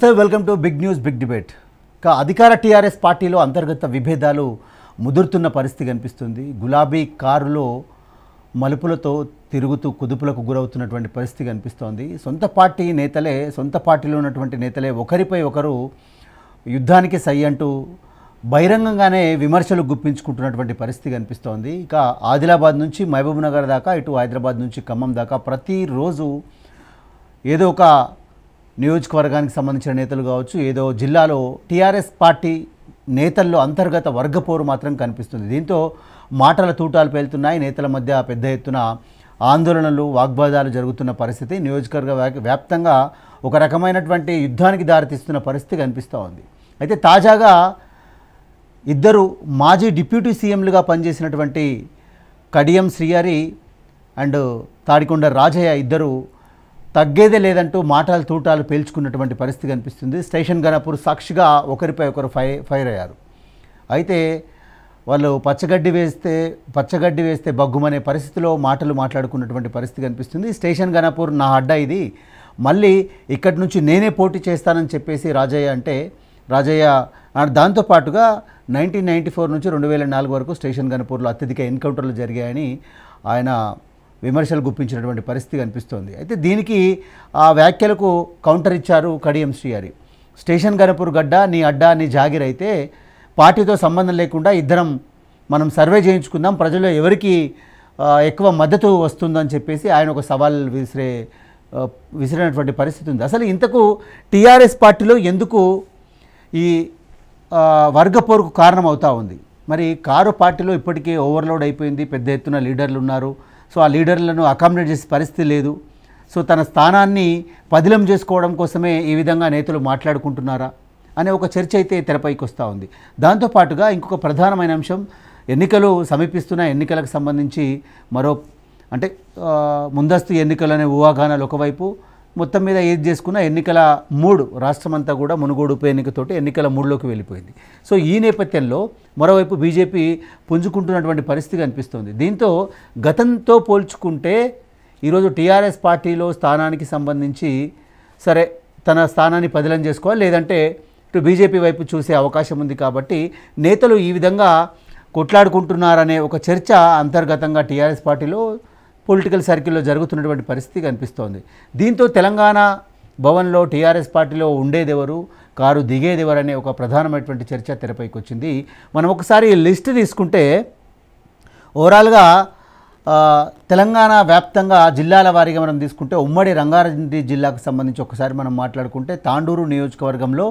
నమస్తే welcome to big news big debate ఇక అధికార టీఆర్ఎస్ పార్టీలో అంతర్గత విభేదాలు ముదురుతున్న పరిస్థితి కనిపిస్తుంది గులాబీ కారులో మలుపులతో తిరుగుతూ కుదుపులకు గురవుతున్నటువంటి పరిస్థితి కనిపిస్తోంది సొంత పార్టీ నేతలే సొంత పార్టీలో ఉన్నటువంటి నేతలే ఒకరిపై ఒకరు యుద్ధానికి సై అంటూ బహిరంగంగానే విమర్శలు గుప్పించుకుంటున్నటువంటి పరిస్థితి కనిపిస్తోంది ఇక ఆదిలాబాద్ నుంచి మహబూబ్ నగర్ దాకా ఇటు హైదరాబాద్ నుంచి ఖమ్మం దాకా ప్రతిరోజు ఏదో ఒక నియోజకవర్గానికి సంబంధించిన నేతలు కావచ్చు ఏదో జిల్లాలో టీఆర్ఎస్ పార్టీ నేతల్లో అంతర్గత వర్గపోరు మాత్రం కనిపిస్తుంది దీంతో మాటల తూటాలు పేలుతున్నాయి నేతల మధ్య పెద్ద ఎత్తున ఆందోళనలు వాగ్వాదాలు జరుగుతున్న పరిస్థితి నియోజకవర్గ వ్యాప్- వ్యాప్తంగా ఒక రకమైనటువంటి యుద్ధానికి దారితీస్తున్న పరిస్థితి కనిపిస్తూ ఉంది అయితే తాజాగా ఇద్దరు మాజీ డిప్యూటీ సీఎంలుగా పనిచేసినటువంటి కడియం శ్రీహరి అండ్ తాడికొండ రాజయ్య ఇద్దరు తగ్గేదే లేదంటూ మాటలు తూటాలు పేల్చుకున్నటువంటి పరిస్థితి కనిపిస్తుంది స్టేషన్ గణపూర్ సాక్షిగా ఒకరిపై ఒకరు ఫై ఫైర్ అయ్యారు అయితే వాళ్ళు పచ్చగడ్డి వేస్తే పచ్చగడ్డి వేస్తే బగ్గుమనే పరిస్థితిలో మాటలు మాట్లాడుకున్నటువంటి పరిస్థితి కనిపిస్తుంది స్టేషన్ గణపూర్ నా అడ్డా ఇది మళ్ళీ ఇక్కడి నుంచి నేనే పోటీ చేస్తానని చెప్పేసి రాజయ్య అంటే రాజయ్య ఆ దాంతోపాటుగా నైన్టీన్ నైంటీ ఫోర్ నుంచి రెండు వేల నాలుగు వరకు స్టేషన్ గణపూర్లో అత్యధిక ఎన్కౌంటర్లు జరిగాయని ఆయన విమర్శలు గుప్పించినటువంటి పరిస్థితి కనిపిస్తోంది అయితే దీనికి ఆ వ్యాఖ్యలకు కౌంటర్ ఇచ్చారు కడియం శ్రీహరి స్టేషన్ గణపూర్ గడ్డ నీ అడ్డా నీ జాగిర్ అయితే పార్టీతో సంబంధం లేకుండా ఇద్దరం మనం సర్వే చేయించుకుందాం ప్రజల్లో ఎవరికి ఆ, ఎక్కువ మద్దతు వస్తుందని చెప్పేసి ఆయన ఒక సవాల్ విసిరే ఆ, విసిరినటువంటి పరిస్థితి ఉంది అసలు ఇంతకు టీఆర్ఎస్ పార్టీలో ఎందుకు ఈ ఆ, వర్గ పోరుకు కారణం అవుతా ఉంది మరి కారు పార్టీలో ఇప్పటికే ఓవర్లోడ్ అయిపోయింది పెద్ద ఎత్తున లీడర్లు ఉన్నారు సో ఆ లీడర్లను అకామిడేట్ చేసే పరిస్థితి లేదు సో తన స్థానాన్ని పదిలం చేసుకోవడం కోసమే ఈ విధంగా నేతలు మాట్లాడుకుంటున్నారా అనే ఒక చర్చ అయితే తెరపైకి వస్తూ ఉంది దాంతోపాటుగా ఇంకొక ప్రధానమైన అంశం ఎన్నికలు సమీపిస్తున్న ఎన్నికలకు సంబంధించి మరో అంటే ఆ, ముందస్తు ఎన్నికలు అనే ఊహాగానాలు ఒకవైపు మొత్తం మీద ఏది చేసుకున్నా ఎన్నికల మూడు రాష్ట్రమంతా కూడా మునుగోడు ఉప ఎన్నికతోటి ఎన్నికల మూడులోకి వెళ్ళిపోయింది సో ఈ నేపథ్యంలో మరోవైపు బీజేపీ పుంజుకుంటున్నటువంటి పరిస్థితి కనిపిస్తుంది దీంతో గతంతో పోల్చుకుంటే ఈరోజు టీఆర్ఎస్ పార్టీలో స్థానానికి సంబంధించి సరే తన స్థానాన్ని పదిలం చేసుకోవాలి లేదంటే ఇటు బీజేపీ వైపు చూసే అవకాశం ఉంది కాబట్టి నేతలు ఈ విధంగా కొట్లాడుకుంటున్నారనే ఒక చర్చ అంతర్గతంగా టీఆర్ఎస్ పార్టీలో పొలిటికల్ సర్కిల్లో జరుగుతున్నటువంటి పరిస్థితి కనిపిస్తోంది దీంతో తెలంగాణ భవన్లో టీఆర్ఎస్ పార్టీలో ఉండేదెవరు కారు దిగేదెవరు అనే ఒక ప్రధానమైనటువంటి చర్చ తెరపైకి వచ్చింది మనం ఒకసారి లిస్ట్ తీసుకుంటే ఓవరాల్గా ఆ, తెలంగాణ వ్యాప్తంగా జిల్లాల వారీగా మనం తీసుకుంటే ఉమ్మడి రంగారెడ్డి జిల్లాకు సంబంధించి ఒకసారి మనం మాట్లాడుకుంటే తాండూరు నియోజకవర్గంలో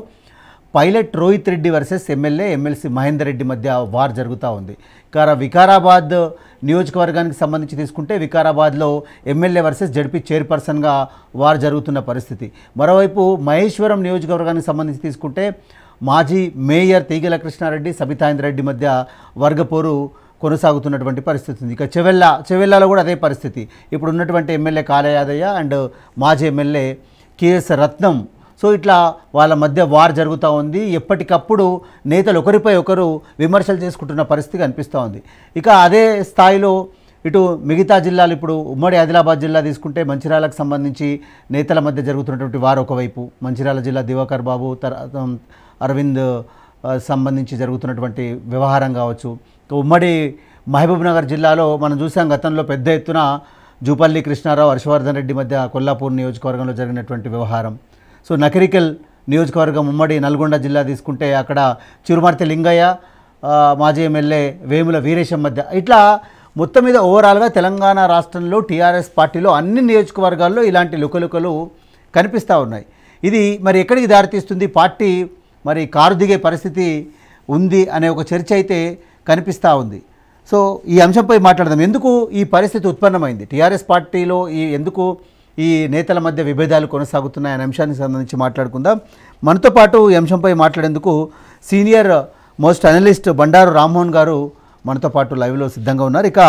pilot Rohith Reddy versus MLA MLC Mahender Reddy మధ్య వార్ జరుగుతూ ఉంది ఇక వికారాబాద్ నియోజకవర్గానికి సంబంధించి తీసుకుంటే వికారాబాద్లో ఎమ్మెల్యే వర్సెస్ జడ్పీ చైర్పర్సన్గా వార్ జరుగుతున్న పరిస్థితి మరోవైపు మహేశ్వరం నియోజకవర్గానికి సంబంధించి తీసుకుంటే మాజీ మేయర్ తీగల కృష్ణారెడ్డి సబితాయింద్ర రెడ్డి మధ్య వర్గపోరు కొనసాగుతున్నటువంటి పరిస్థితి ఉంది ఇక చెవెళ్ళ చెవెళ్ళలో కూడా అదే పరిస్థితి ఇప్పుడు ఉన్నటువంటి ఎమ్మెల్యే కాళయాదయ్య అండ్ మాజీ ఎమ్మెల్యే కేఎస్ రత్నం సో ఇట్లా వాళ్ళ మధ్య వార్ జరుగుతూ ఉంది ఎప్పటికప్పుడు నేతలు ఒకరిపై ఒకరు విమర్శలు చేసుకుంటున్న పరిస్థితి కనిపిస్తూ ఉంది ఇక అదే స్థాయిలో ఇటు మిగతా జిల్లాలు ఇప్పుడు ఉమ్మడి ఆదిలాబాద్ జిల్లా తీసుకుంటే మంచిర్యాలకు సంబంధించి నేతల మధ్య జరుగుతున్నటువంటి వారు ఒకవైపు మంచిర్యాల జిల్లా దివాకర్ బాబు తర్వాత అరవింద్ ఆ, సంబంధించి జరుగుతున్నటువంటి వ్యవహారం కావచ్చు ఇక ఉమ్మడి మహబూబ్ నగర్ జిల్లాలో మనం చూసాం గతంలో పెద్ద ఎత్తున జూపల్లి కృష్ణారావు హర్షవర్ధన్ రెడ్డి మధ్య కొల్లాపూర్ నియోజకవర్గంలో జరిగినటువంటి వ్యవహారం సో నకరికల్ నియోజకవర్గం ఉమ్మడి నల్గొండ జిల్లా తీసుకుంటే అక్కడ చిరుమర్తి లింగయ్య ఆ, మాజీ ఎమ్మెల్యే వేముల వీరేశం మధ్య ఇట్లా మొత్తం మీద ఓవరాల్గా తెలంగాణ రాష్ట్రంలో టీఆర్ఎస్ పార్టీలో అన్ని నియోజకవర్గాల్లో ఇలాంటి లుకలుకలు కనిపిస్తూ ఉన్నాయి ఇది మరి ఎక్కడికి దారితీస్తుంది పార్టీ మరి కారు దిగే పరిస్థితి ఉంది అనే ఒక చర్చ అయితే కనిపిస్తూ ఉంది సో ఈ అంశంపై మాట్లాడదాం ఎందుకు ఈ పరిస్థితి ఉత్పన్నమైంది టీఆర్ఎస్ పార్టీలో ఈ ఎందుకు ఈ నేతల మధ్య విభేదాలు కొనసాగుతున్నాయి అనే అంశానికి సంబంధించి మాట్లాడుకుందాం మనతో పాటు ఈ అంశంపై మాట్లాడేందుకు senior most analyst Bandaru Rammohan garu మనతో పాటు లైవ్లో సిద్ధంగా ఉన్నారు ఇక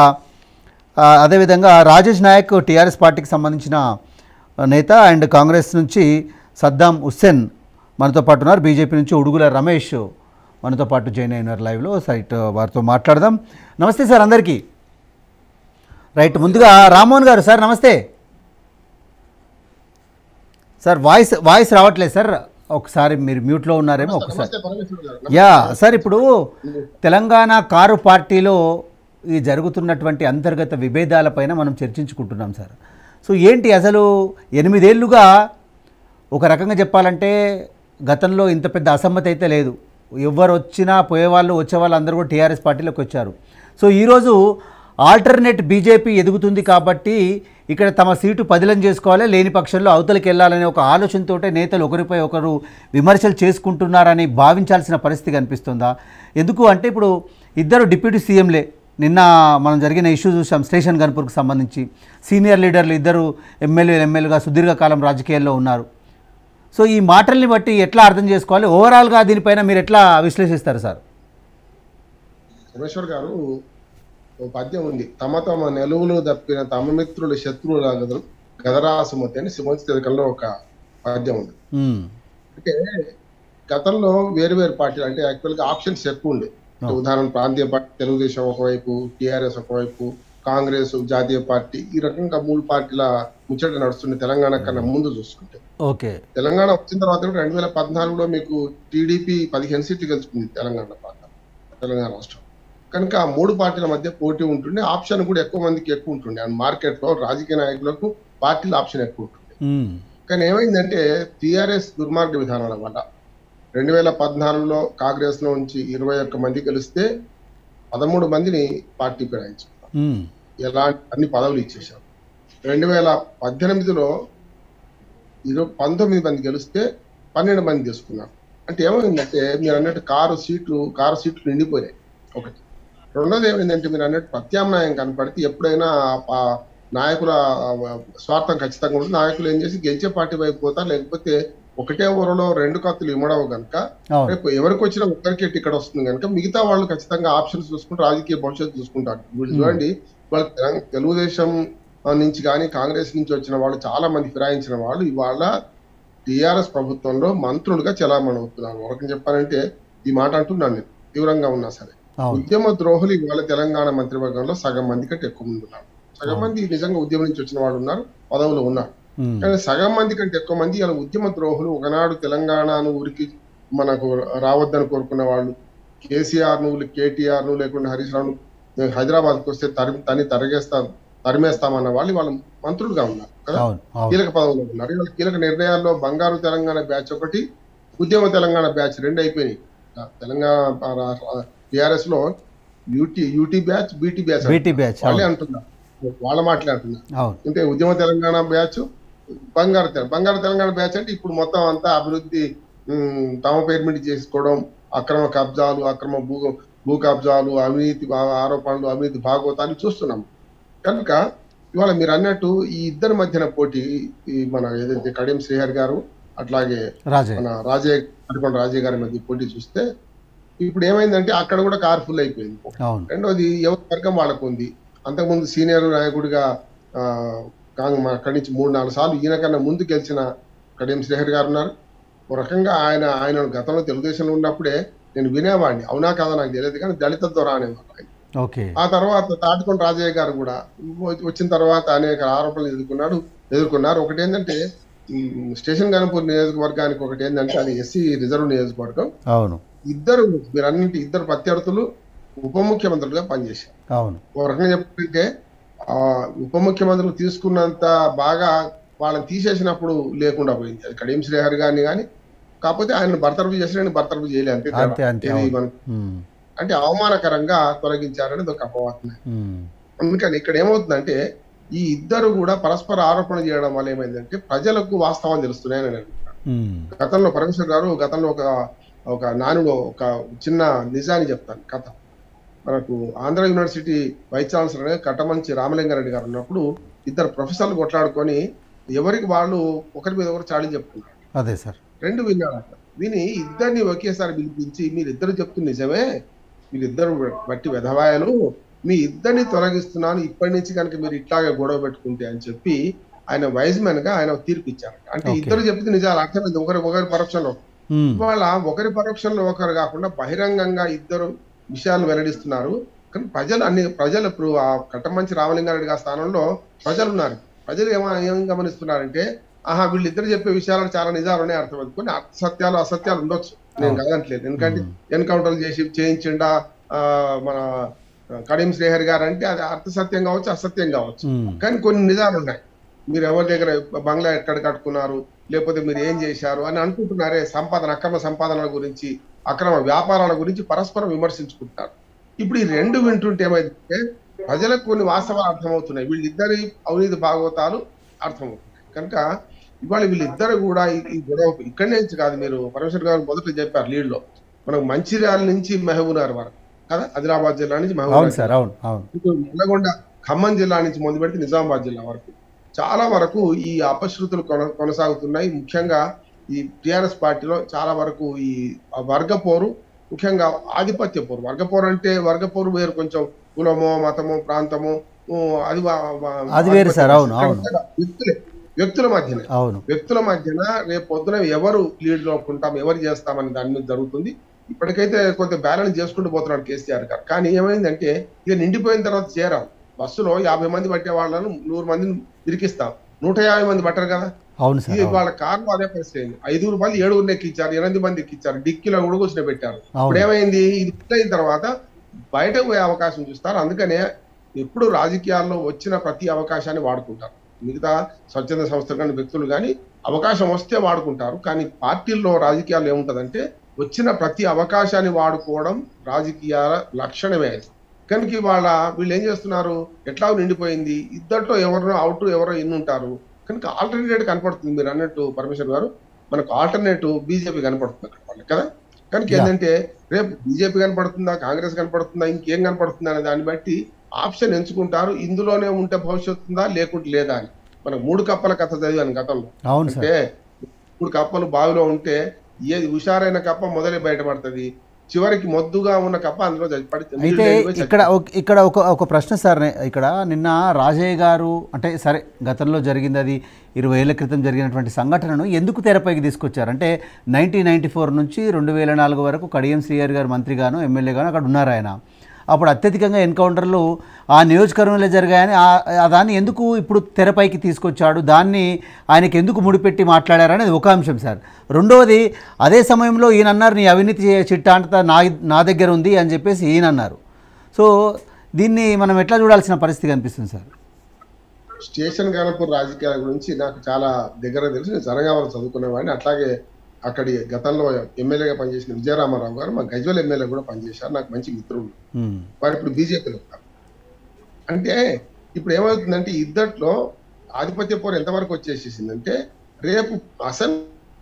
ఆ, అదేవిధంగా రాజేష్ నాయక్ టీఆర్ఎస్ పార్టీకి సంబంధించిన నేత అండ్ కాంగ్రెస్ నుంచి సద్దాం హుస్సేన్ మనతో పాటు ఉన్నారు బీజేపీ నుంచి ఉడుగుల రమేష్ మనతో పాటు జాయిన్ అయినారు లైవ్లో సైట్ వారితో మాట్లాడదాం నమస్తే సార్ అందరికీ రైట్ ముందుగా రామ్మోహన్ గారు సార్ నమస్తే సార్ వాయిస్ వాయిస్ రావట్లేదు సార్ ఒకసారి మీరు మ్యూట్లో ఉన్నారేమో ఒకసారి నమస్తే పరమేశ్వర్ గారు యా సార్ ఇప్పుడు తెలంగాణ కారు పార్టీలో ఈ జరుగుతున్నటువంటి అంతర్గత విభేదాలపైన మనం చర్చించుకుంటున్నాం సార్ సో ఏంటి అసలు ఎనిమిదేళ్లుగా ఒక రకంగా చెప్పాలంటే గతంలో ఇంత పెద్ద అసమ్మతి అయితే లేదు ఎవరు వచ్చినా పోయేవాళ్ళు వచ్చేవాళ్ళు అందరూ కూడా టీఆర్ఎస్ పార్టీలోకి వచ్చారు సో ఈరోజు ఆల్టర్నేట్ బీజేపీ ఎదుగుతుంది కాబట్టి ఇక్కడ తమ సీటు పదిలం చేసుకోవాలి లేని పక్షంలో అవతలికి వెళ్ళాలనే ఒక ఆలోచనతోటే నేతలు ఒకరిపై ఒకరు విమర్శలు చేసుకుంటున్నారని భావించాల్సిన పరిస్థితి కనిపిస్తుందా ఎందుకు అంటే ఇప్పుడు ఇద్దరు డిప్యూటీ సీఎంలే నిన్న మనం జరిగిన ఇష్యూ చూసాం స్టేషన్ గన్పూర్కి సంబంధించి సీనియర్ లీడర్లు ఇద్దరు ఎమ్మెల్యేలు ఎమ్మెల్యేగా సుదీర్ఘకాలం రాజకీయాల్లో ఉన్నారు సో ఈ మాటల్ని బట్టి ఎట్లా అర్థం చేసుకోవాలి ఓవరాల్గా దీనిపైన మీరు ఎట్లా విశ్లేషిస్తారు సార్ పరమేశ్వర్ గారు ఓ పద్యం ఉంది తమ తమ నెలువులు తప్పిన తమ మిత్రులు శత్రువుల గదరు గదరాసుమతి అని సింహతి తిలకంలో ఒక పద్యం ఉంది మ్మ్. అంటే గతంలో వేరు వేరు పార్టీలు అంటే యాక్చువల్ గా ఆప్షన్స్ ఎక్కువ ఉండే అంటే ఉదాహరణ ప్రాంతీయ పార్టీ తెలుగుదేశం ఒకవైపు టిఆర్ఎస్ ఒకవైపు కాంగ్రెస్ జాతీయ పార్టీ ఈ రకంగా మూడు పార్టీల ముచ్చట నడుస్తుంది తెలంగాణ కన్నా ముందు చూసుకుంటే ఓకే తెలంగాణ వచ్చిన తర్వాత కూడా రెండు వేల పద్నాలుగులో మీకు టీడీపీ పదిహేను సీట్లు గెలుచుకుంది తెలంగాణ ప్రాంతం తెలంగాణ రాష్ట్రం కనుక ఆ మూడు పార్టీల మధ్య పోటీ ఉంటుండే ఆప్షన్ కూడా ఎక్కువ మందికి ఎక్కువ ఉంటుండే అండ్ మార్కెట్ లో రాజకీయ నాయకులకు పార్టీల ఆప్షన్ ఎక్కువ ఉంటుండే మ్మ్. కానీ ఏమైందంటే టిఆర్ఎస్ దుర్మార్గ విధానాల వల్ల రెండు వేల పద్నాలుగులో కాంగ్రెస్ లో నుంచి ఇరవై ఒక్క మంది గెలిస్తే పదమూడు మందిని పార్టీ ఫిరాయించారు మ్మ్. ఎలాంటి అన్ని పదవులు ఇచ్చేశారు రెండు వేల పద్దెనిమిదిలో ఇరవై పంతొమ్మిది మంది గెలిస్తే పన్నెండు మంది తీసుకున్నారు అంటే ఏమైందంటే మీరు అన్నట్టు కారు సీట్లు కారు సీట్లు నిండిపోయాయి ఒకటి రెండోది ఏమైందంటే మీరు అన్నట్టు ప్రత్యామ్నాయం కనపడితే ఎప్పుడైనా ఆ నాయకుల స్వార్థం ఖచ్చితంగా ఉంటుంది నాయకులు ఏం చేసి గెలిచే పార్టీ వైపు పోతారు లేకపోతే ఒకటే ఊరలో రెండు కత్తులు ఇమ్మడవు కనుక అవును రేపు ఎవరికి వచ్చినా ఒక్కరికే టికెట్ వస్తుంది కనుక మిగతా వాళ్ళు ఖచ్చితంగా ఆప్షన్స్ చూసుకుంటూ రాజకీయ భవిష్యత్తు చూసుకుంటారు వీళ్ళు చూడండి వాళ్ళు తెలం- తెలుగుదేశం ఆ, నుంచి కానీ కాంగ్రెస్ నుంచి వచ్చిన వాళ్ళు చాలా మంది ఫిరాయించిన వాళ్ళు ఇవాళ టిఆర్ఎస్ ప్రభుత్వంలో మంత్రులుగా చలామణి అవుతున్నారు ఒక రకంగా చెప్పాలంటే ఈ మాట అంటున్నాను నేను తీవ్రంగా ఉన్నా సరే అవును ఉద్యమ ద్రోహులు ఇవాళ తెలంగాణ మంత్రివర్గంలో సగం మంది కంటే ఎక్కువ మంది ఉన్నారు సగం మంది నిజంగా ఉద్యమం నుంచి వచ్చిన వాళ్ళు ఉన్నారు పదవులు ఉన్నారు మ్మ్. కానీ సగం మంది కంటే ఎక్కువ మంది ఇలా ఉద్యమ ద్రోహులు ఒకనాడు తెలంగాణను ఊరికి మనకు రావద్దని కోరుకున్న వాళ్ళు కేసీఆర్ ను కేటీఆర్ ను లేకుండా హరీష్ రావు హైదరాబాద్కి వస్తే తరిమి తని తరిగేస్తాం తరిమేస్తామన్న వాళ్ళు వాళ్ళ మంత్రులుగా ఉన్నారు కదా అవును అవును కీలక పదవులు ఉన్నారు ఇవాళ కీలక నిర్ణయాల్లో బంగారు తెలంగాణ బ్యాచ్ ఒకటి ఉద్యమ తెలంగాణ బ్యాచ్ రెండు అయిపోయినాయి తెలంగాణ టిఆర్ఎస్ లో UT UT batch BT batch BT batch వాళ్ళే అవును అంటున్నారు వాళ్ళ మాట్లాడుతున్నారు అవును అంటే ఉద్యమ తెలంగాణ బ్యాచ్ బంగారు తెలంగాణ బంగారు తెలంగాణ బ్యాచ్ అంటే ఇప్పుడు మొత్తం అంతా అభివృద్ధి ఉమ్, తమ పేరు మీద చేసుకోవడం అక్రమ కబ్జాలు అక్రమ భూ భూ కబ్జాలు అవినీతి భా- ఆరోపణలు అవినీతి భాగవతాలు చూస్తున్నాం కనుక ఇవాళ మీరు అన్నట్టు ఈ ఇద్దరి మధ్యన పోటీ ఈ మన ఏదైతే కడియం శ్రీహరి గారు అట్లాగే రాజే మన రాజయ్య అడకొండ రాజయ్య గారి మధ్య పోటీ చూస్తే ఇప్పుడు ఏమైందంటే అక్కడ కూడా కార్ ఫుల్ అయిపోయింది అవును రెండోది ఎవరి వర్గం వాళ్ళకు ఉంది అంతకుముందు సీనియర్ నాయకుడిగా ఆ, కాంగ్ మా అక్కడి నుంచి మూడు నాలుగు సార్లు ఈయన కన్నా ముందు గెలిచిన కడియం శ్రీహరి గారు ఉన్నారు ఒక రకంగా ఆయన ఆయన గతంలో తెలుగుదేశంలో ఉన్నప్పుడే నేను వినేవాడిని అవునా కాదా నాకు తెలియదు కానీ దళిత ద్వారా అనేవాడు ఆయన. ఓకే ఆ తర్వాత తాటికొండ రాజయ్య గారు కూడా వ- వచ్చిన తర్వాత అనేక ఆరోపణలు ఎదుర్కొన్నాడు ఎదుర్కొన్నారు ఒకటి ఏంటంటే ఉమ్, స్టేషన్ గణపూర్ నియోజకవర్గానికి ఒకటి ఏంటంటే అది ఎస్సీ రిజర్వ్ నియోజకవర్గం అవును ఇద్దరు మీరు అన్నింటి ఇద్దరు ప్రత్యర్థులు ఉప ముఖ్యమంత్రులుగా పనిచేశారు అవును ఒక రకంగా చెప్పాలంటే ఆ ఉప ముఖ్యమంత్రులు తీసుకున్నంత బాగా వాళ్ళని తీసేసినప్పుడు లేకుండా పోయింది అది కడియం శ్రీహరి గారిని కానీ కాకపోతే ఆయన బర్తరఫ్ చేసిన ఆయన బర్తరఫ్ చేయలేదు అంతే తేడా. అంతే అంతే ఇది అవును మనకు మ్మ్. అంటే అవమానకరంగా తొలగించారనేది ఒక అపవాదం మ్మ్. అందుకని ఇక్కడ ఏమవుతుందంటే ఈ ఇద్దరు కూడా పరస్పర ఆరోపణ చేయడం వల్ల ఏమైందంటే ప్రజలకు వాస్తవాలు తెలుస్తున్నాయని నేను అనుకుంటున్నాను మ్మ్. గతంలో పరమేశ్వర్ గారు గతంలో ఒక ఒక నానుడు ఒక చిన్న నిజాన్ని చెప్తాను కథ మనకు Andhra university vice chancellor Kattamanchi Ramalinga Reddy garu ఉన్నప్పుడు ఇద్దరు ప్రొఫెసర్లు కొట్లాడుకొని ఎవరికి వాళ్ళు ఒకరి మీద ఒకరు చాడీ చెప్పుకున్నారు అదే సార్ రెండు విన్నారట విని ఇద్దరిని ఒకేసారి పిలిపించి మీరిద్దరు చెప్తుంది నిజమే మీరిద్దరు బట్టి వెధవాయలు మీ ఇద్దరిని తొలగిస్తున్నాను ఇప్పటి నుంచి కనుక మీరు ఇట్లాగే గొడవ పెట్టుకుంటే అని చెప్పి ఆయన వైజ్ మ్యాన్ గా ఆయన తీర్పు ఇచ్చారు అంటే Okay. ఇద్దరు చెప్తే నిజాలు అర్థమైంది ఒకరి ఒకరి పరోక్షంలో మ్మ్. ఇవాళ ఒకరి పరోక్షంలో ఒకరు కాకుండా బహిరంగంగా ఇద్దరు విషయాలు వెల్లడిస్తున్నారు కానీ ప్రజలు అన్ని ప్రజలు ఇప్పుడు ఆ కట్టమంచి రామలింగారెడ్డి గారి స్థానంలో ప్రజలు ఉన్నారు ప్రజలు ఏమ ఏం గమనిస్తున్నారంటే ఆహా వీళ్ళిద్దరు చెప్పే విషయాలు చాలా నిజాలు ఉన్నాయి అర్థమైంది కొన్ని అర్థ సత్యాలు అసత్యాలు ఉండొచ్చు నేను కదనట్లేదు ఎందుకంటే ఎన్కౌంటర్లు చేసి చేయించిండా ఆ, మన కరీం శ్రీహరి గారు అంటే అది అర్థ సత్యం కావచ్చు అసత్యం కావచ్చు ఉమ్, కానీ కొన్ని నిజాలు ఉన్నాయి మీరు ఎవరి దగ్గర బంగ్లా ఎక్కడ కట్టుకున్నారు లేకపోతే మీరు ఏం చేశారు అని అనుకుంటున్నారే సంపాదన అక్రమ సంపాదనల గురించి అక్రమ వ్యాపారాల గురించి పరస్పరం విమర్శించుకుంటున్నారు ఇప్పుడు ఈ రెండు వింటుంటే ఏమైందంటే ప్రజలకు కొన్ని వాస్తవాలు అర్థమవుతున్నాయి వీళ్ళిద్దరి అవినీతి భాగవతాలు అర్థమవుతున్నాయి కనుక ఇవాళ వీళ్ళిద్దరు కూడా ఈ- ఈ గొడవ ఇక్కడి నుంచి కాదు మీరు పరమేశ్వర్ గారు మొదట చెప్పారు లీడ్ లో మనకు మంచిర్యాల నుంచి మహబూబ్నగర్ వరకు కదా ఆదిలాబాద్ జిల్లా నుంచి అవును మహబూబ్నగర్ సార్ అవును అవును ఇటు నల్లగొండ ఖమ్మం జిల్లా నుంచి మొదలు పెడితే నిజామాబాద్ జిల్లా వరకు చాలా వరకు ఈ అపశృతులు కొన- కొనసాగుతున్నాయి ముఖ్యంగా ఈ టిఆర్ఎస్ పార్టీలో చాలా వరకు ఈ వర్గ పోరు ముఖ్యంగా ఆధిపత్య పోరు వర్గ పోరు అంటే వర్గ పోరు వేరు కొంచెం కులమో మతమో ప్రాంతమో ఊ, అది వా- వా- అది వేరు సార్, అవును, అవును. వ్యక్తులే వ్యక్తుల మధ్యనే అవును వ్యక్తుల మధ్యన రేపు పొద్దున ఎవరు లీడ్ లో ఉంటాం ఎవరు చేస్తామని దాని మీద జరుగుతుంది ఇప్పటికైతే కొంత బ్యాలెన్స్ చేసుకుంటూ పోతున్నాడు కేసీఆర్ గారు కానీ ఏమైందంటే ఇక నిండిపోయిన తర్వాత చేరాం బస్సులో యాభై మంది పట్టే వాళ్ళను నూరు మందిని ఇరికిస్తాం నూట యాభై మంది పట్టారు కదా అవును సార్ ఇది అవును. వాళ్ళ కారణం అదే పరిస్థితి అయింది ఐదుగురు మంది ఏడుగురు ఎక్కిచ్చారు ఎనిమిది మంది ఎక్కిచ్చారు డిక్కీలో కూడా కూర్చుని పెట్టారు ఇప్పుడు అవును ఏమైంది ఇది పూర్తయిన తర్వాత బయటకు పోయే అవకాశం చూస్తారు అందుకనే ఎప్పుడు రాజకీయాల్లో వచ్చిన ప్రతి అవకాశాన్ని వాడుకుంటారు మిగతా స్వచ్ఛంద సంస్థలు కానీ వ్యక్తులు కానీ అవకాశం వస్తే వాడుకుంటారు కానీ పార్టీల్లో రాజకీయాల్లో ఏముంటదంటే వచ్చిన ప్రతి అవకాశాన్ని వాడుకోవడం రాజకీయాల లక్షణమే అది కనుక వాళ్ళ వీళ్ళు ఏం చేస్తున్నారు ఎట్లా నిండిపోయింది ఇద్దరిలో ఎవరినో అవుట్ ఎవరో ఇన్ని ఉంటారు కనుక ఆల్టర్నేట్ కనపడుతుంది మీరు అన్నట్టు పరమేశ్వర్ గారు మనకు ఆల్టర్నేటివ్ బీజేపీ కనపడుతుంది అక్కడ వాళ్ళకి కదా కనుక Yeah. ఏంటంటే రేపు బీజేపీ కనపడుతుందా కాంగ్రెస్ కనపడుతుందా ఇంకేం కనపడుతుందా అనే దాన్ని బట్టి ఆప్షన్ ఎంచుకుంటారు ఇందులోనే ఉంటే భవిష్యత్తు ఉందా లేకుంటే లేదా అని మనకు మూడు కప్పల కథ చదివాను గతంలో అవును సార్ అంటే మూడు కప్పలు బావిలో ఉంటే ఏది హుషారైన కప్ప మొదలే బయటపడుతుంది చివరికి మొద్దుగా ఉన్న కప్ప అందులో చచ్చి- పడి అయితే నీళ్ళు వెళ్ళిపోయి ఇక్కడ ఒక- ఇక్కడ ఒక ఒక ప్రశ్న సార్ నే- ఇక్కడ నిన్న రాజయ్య గారు అంటే సరే గతంలో జరిగింది అది ఇరవై ఏళ్ల క్రితం జరిగినటువంటి సంఘటనను ఎందుకు తెరపైకి తీసుకొచ్చారు అంటే నైన్టీన్ నైన్టీ ఫోర్ నుంచి రెండు వేల నాలుగు వరకు కడియం శ్రీయర్ గారు మంత్రిగాను ఎమ్మెల్యేగాను అక్కడ ఉన్నారు ఆయన అప్పుడు అత్యధికంగా ఎన్కౌంటర్లు ఆ నియోజకవర్గంలో జరిగాయని ఆ- ఆ దాన్ని ఎందుకు ఇప్పుడు తెరపైకి తీసుకొచ్చాడు దాన్ని ఆయనకి ఎందుకు ముడిపెట్టి మాట్లాడారు అనేది ఒక అంశం సార్ రెండవది అదే సమయంలో ఈయన అన్నారు నీ అవినీతి చిట్టా అంతా నా నా దగ్గర ఉంది అని చెప్పేసి ఈయన అన్నారు సో దీన్ని మనం ఎట్లా చూడాల్సిన పరిస్థితి కనిపిస్తుంది సార్ స్టేషన్ గణపూర్ రాజకీయాల గురించి నాకు చాలా దగ్గర తెలుసు నేను జనగామలో చదువుకునేవాడిని అట్లాగే అక్కడి గతంలో ఎమ్మెల్యేగా పనిచేసిన విజయరామారావు గారు మా గజ్వల్ ఎమ్మెల్యే కూడా పనిచేశారు నాకు మంచి మిత్రులు ఉమ్, వారు ఇప్పుడు బీజేపీలో ఉన్నారు అంటే ఇప్పుడు ఏమవుతుందంటే ఈ ఇద్దట్లో ఆధిపత్య పోరు ఎంతవరకు వచ్చేసేసిందంటే రేపు అసెంబ్లీ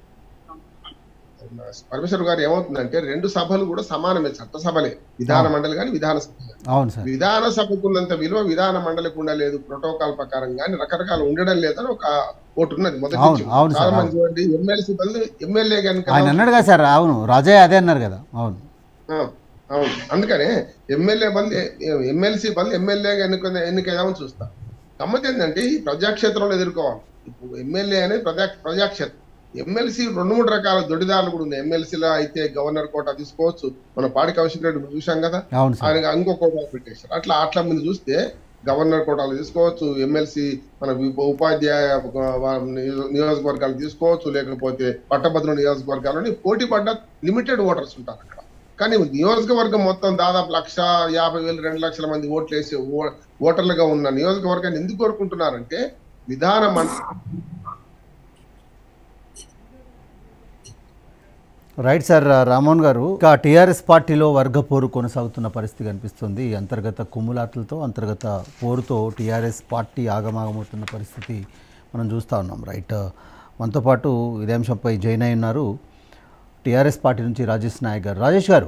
పరమేశ్వర్ గారు ఏమవుతుందంటే రెండు సభలు కూడా సమానమే చట్టసభలే విధాన మండలి కానీ విధాన సభ గాని. అవును సార్ విధాన సభకు ఉన్నంత విలువ విధాన మండలికి ఉండలేదు ప్రోటోకాల్ ప్రకారం కానీ రకరకాల ఉండడం లేదని ఒక ఓటు ఉన్నది మొదటి అవును, నుంచి. అవును సార్, చాలా మంది చూడండి ఎమ్మెల్సీ బదులు ఎమ్మెల్యే కనుక ఆయన అన్నాడు కదా సార్ అవును రాజయ్య అదే అన్నారు కదా అవును ఆ, అవును అందుకనే ఎమ్మెల్యే బదులు ఎమ్మెల్సీ బదులు ఎమ్మెల్యేగా ఎన్నుకునే ఎన్నికేదామని చూస్తా గమ్మత్ ఏంటంటే ఈ ప్రజాక్షేత్రంలో ఎదుర్కోవాలి ఇప్పుడు ఎమ్మెల్యే అనేది ప్రజా ప్రజాక్షేత్రం ఎమ్మెల్సీ రెండు మూడు రకాల దొడిదారులు కూడా ఉన్నాయి ఎమ్మెల్సీలో అయితే గవర్నర్ కోటా తీసుకోవచ్చు మన పాడి కౌశిక్ రెడ్డి చూసాం కదా అవును సార్ ఆయన ఇంకో కోటా పెట్టేశారు అట్లా అట్లా మీరు చూస్తే గవర్నర్ కోటాలు తీసుకోవచ్చు ఎమ్మెల్సీ మన వి- ఉపాధ్యాయ వా- నియో- నియోజకవర్గాలు తీసుకోవచ్చు లేకపోతే పట్టభద్రుల నియోజకవర్గాలని పోటీ పడ్డ లిమిటెడ్ ఓటర్స్ ఉంటారు అక్కడ కానీ నియోజకవర్గం మొత్తం దాదాపు లక్ష యాభై వేలు రెండు లక్షల మంది ఓట్లు వేసే ఓ- ఓటర్లుగా ఉన్న నియోజకవర్గాన్ని ఎందుకు కోరుకుంటున్నారంటే విధాన మం- రైట్ సార్ రామోహన్ గారు ఇక టీఆర్ఎస్ పార్టీలో వర్గ పోరు కొనసాగుతున్న పరిస్థితి కనిపిస్తుంది ఈ అంతర్గత కుమ్ములాట్లతో అంతర్గత పోరుతో టీఆర్ఎస్ పార్టీ ఆగమాగమవుతున్న పరిస్థితి మనం చూస్తూ ఉన్నాం రైట్ మనతో పాటు ఇదే అంశంపై జైన్ అయి ఉన్నారు టీఆర్ఎస్ పార్టీ నుంచి రాజేష్ నాయక్ గారు రాజేష్ గారు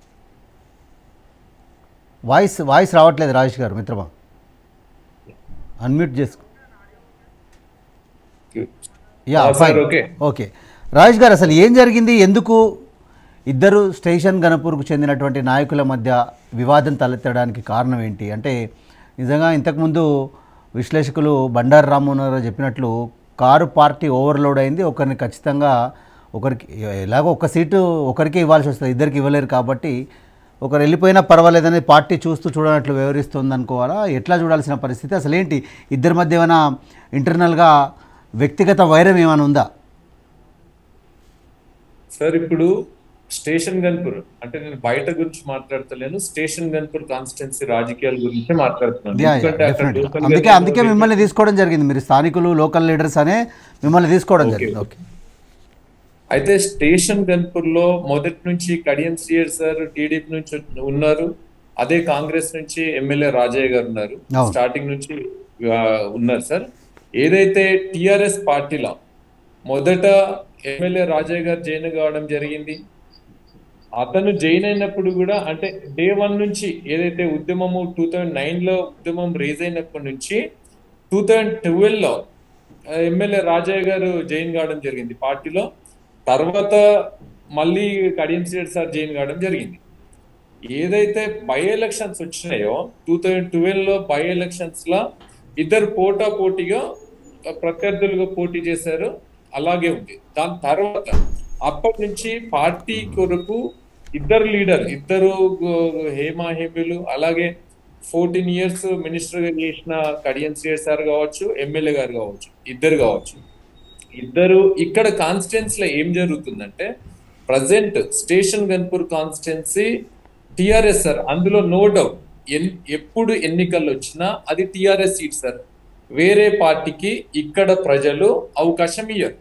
వాయిస్ వాయిస్ రావట్లేదు రాజేష్ గారు మిత్రమా అన్మ్యూట్ చేసుకో yeah uh, sir, fine okay. Okay Rajesh garu అసలు ఏం జరిగింది ఎందుకు ఇద్దరు స్టేషన్ గణపూర్కు చెందినటువంటి నాయకుల మధ్య వివాదం తలెత్తడానికి కారణం ఏంటి అంటే నిజంగా ఇంతకుముందు విశ్లేషకులు బండారు రామ్మోహన్ గారు చెప్పినట్లు కారు పార్టీ ఓవర్లోడ్ అయింది ఒకరిని ఖచ్చితంగా ఒకరికి ఎలాగో ఒక సీటు ఒకరికి ఇవ్వాల్సి వస్తుంది ఇద్దరికి ఇవ్వలేరు కాబట్టి ఒకరు వెళ్ళిపోయినా పర్వాలేదని పార్టీ చూస్తూ చూడనట్లు వ్యవహరిస్తుంది అనుకోవాలా ఎట్లా చూడాల్సిన పరిస్థితి అసలు ఏంటి ఇద్దరి మధ్య ఏమైనా ఇంటర్నల్గా వ్యక్తిగత వైరం ఏమైనా ఉందా సార్ ఇప్పుడు స్టేషన్ గన్పూర్ అంటే నేను బయట గురించి మాట్లాడతలేను స్టేషన్ గన్పూర్ కాన్స్టిట్యున్సీ రాజకీయాల గురించి మాట్లాడుతున్నాను యా, యా, ఎందుకంటే అక్కడ definitely. local అందుకే గా అందుకే మిమ్మల్ని తీసుకోవడం జరిగింది మీరు స్థానికులు లోకల్ లీడర్స్ అనే మిమ్మల్ని తీసుకోవడం Okay. జరిగింది ఓకే అయితే స్టేషన్ గన్పూర్ లో మొదటి నుంచి కడియం శ్రీయర్ సార్ టీడీపీ నుంచి ఉన్నారు అదే కాంగ్రెస్ నుంచి ఎమ్మెల్యే రాజయ్య గారు ఉన్నారు అవును. స్టార్టింగ్ నుంచి ఆ, ఉన్నారు సార్ ఏదైతే టిఆర్ఎస్ పార్టీలో మొదట ఎమ్మెల్యే రాజయ్య గారు జైన్ కావడం జరిగింది అతను జైన్ అయినప్పుడు కూడా అంటే డే వన్ నుంచి ఏదైతే ఉద్యమము టూ థౌజండ్ నైన్ లో ఉద్యమం రేజ్ అయినప్పటి నుంచి టూ థౌజండ్ ట్వెల్వ్ లో ఆ, ఎమ్మెల్యే రాజయ్య గారు జైన్ కావడం జరిగింది పార్టీలో తర్వాత మళ్ళీ కడియం శ్రీరెడ్డి సార్ జైన్ కావడం జరిగింది ఏదైతే బై ఎలక్షన్స్ వచ్చినాయో టూ థౌజండ్ ట్వెల్వ్ లో బై ఎలక్షన్స్ లో ఇద్దరు పోటా పోటీగా ప్రత్యర్థులుగా పోటీ చేశారు అలాగే ఉంది దాని తర్వాత అప్పటి నుంచి పార్టీ కొరకు ఇద్దరు లీడర్ ఇద్దరు గు- హేమా హేమిలు అలాగే ఫోర్టీన్ ఇయర్స్ మినిస్టర్ గా చేసిన కడియం శ్రీరెడ్డి సార్ కావచ్చు ఎమ్మెల్యే గారు కావచ్చు ఇద్దరు కావచ్చు ఇద్దరు ఇక్కడ కాన్స్టిట్యున్సీ లో ఏం జరుగుతుందంటే present Station Ghanpur constituency TRS sir అందులో నో డౌట్ ఎప్పుడు ఎన్నికలు వచ్చినా అది టిఆర్ఎస్ సీట్ సార్ వేరే పార్టీకి ఇక్కడ ప్రజలు అవకాశం ఇయ్యరు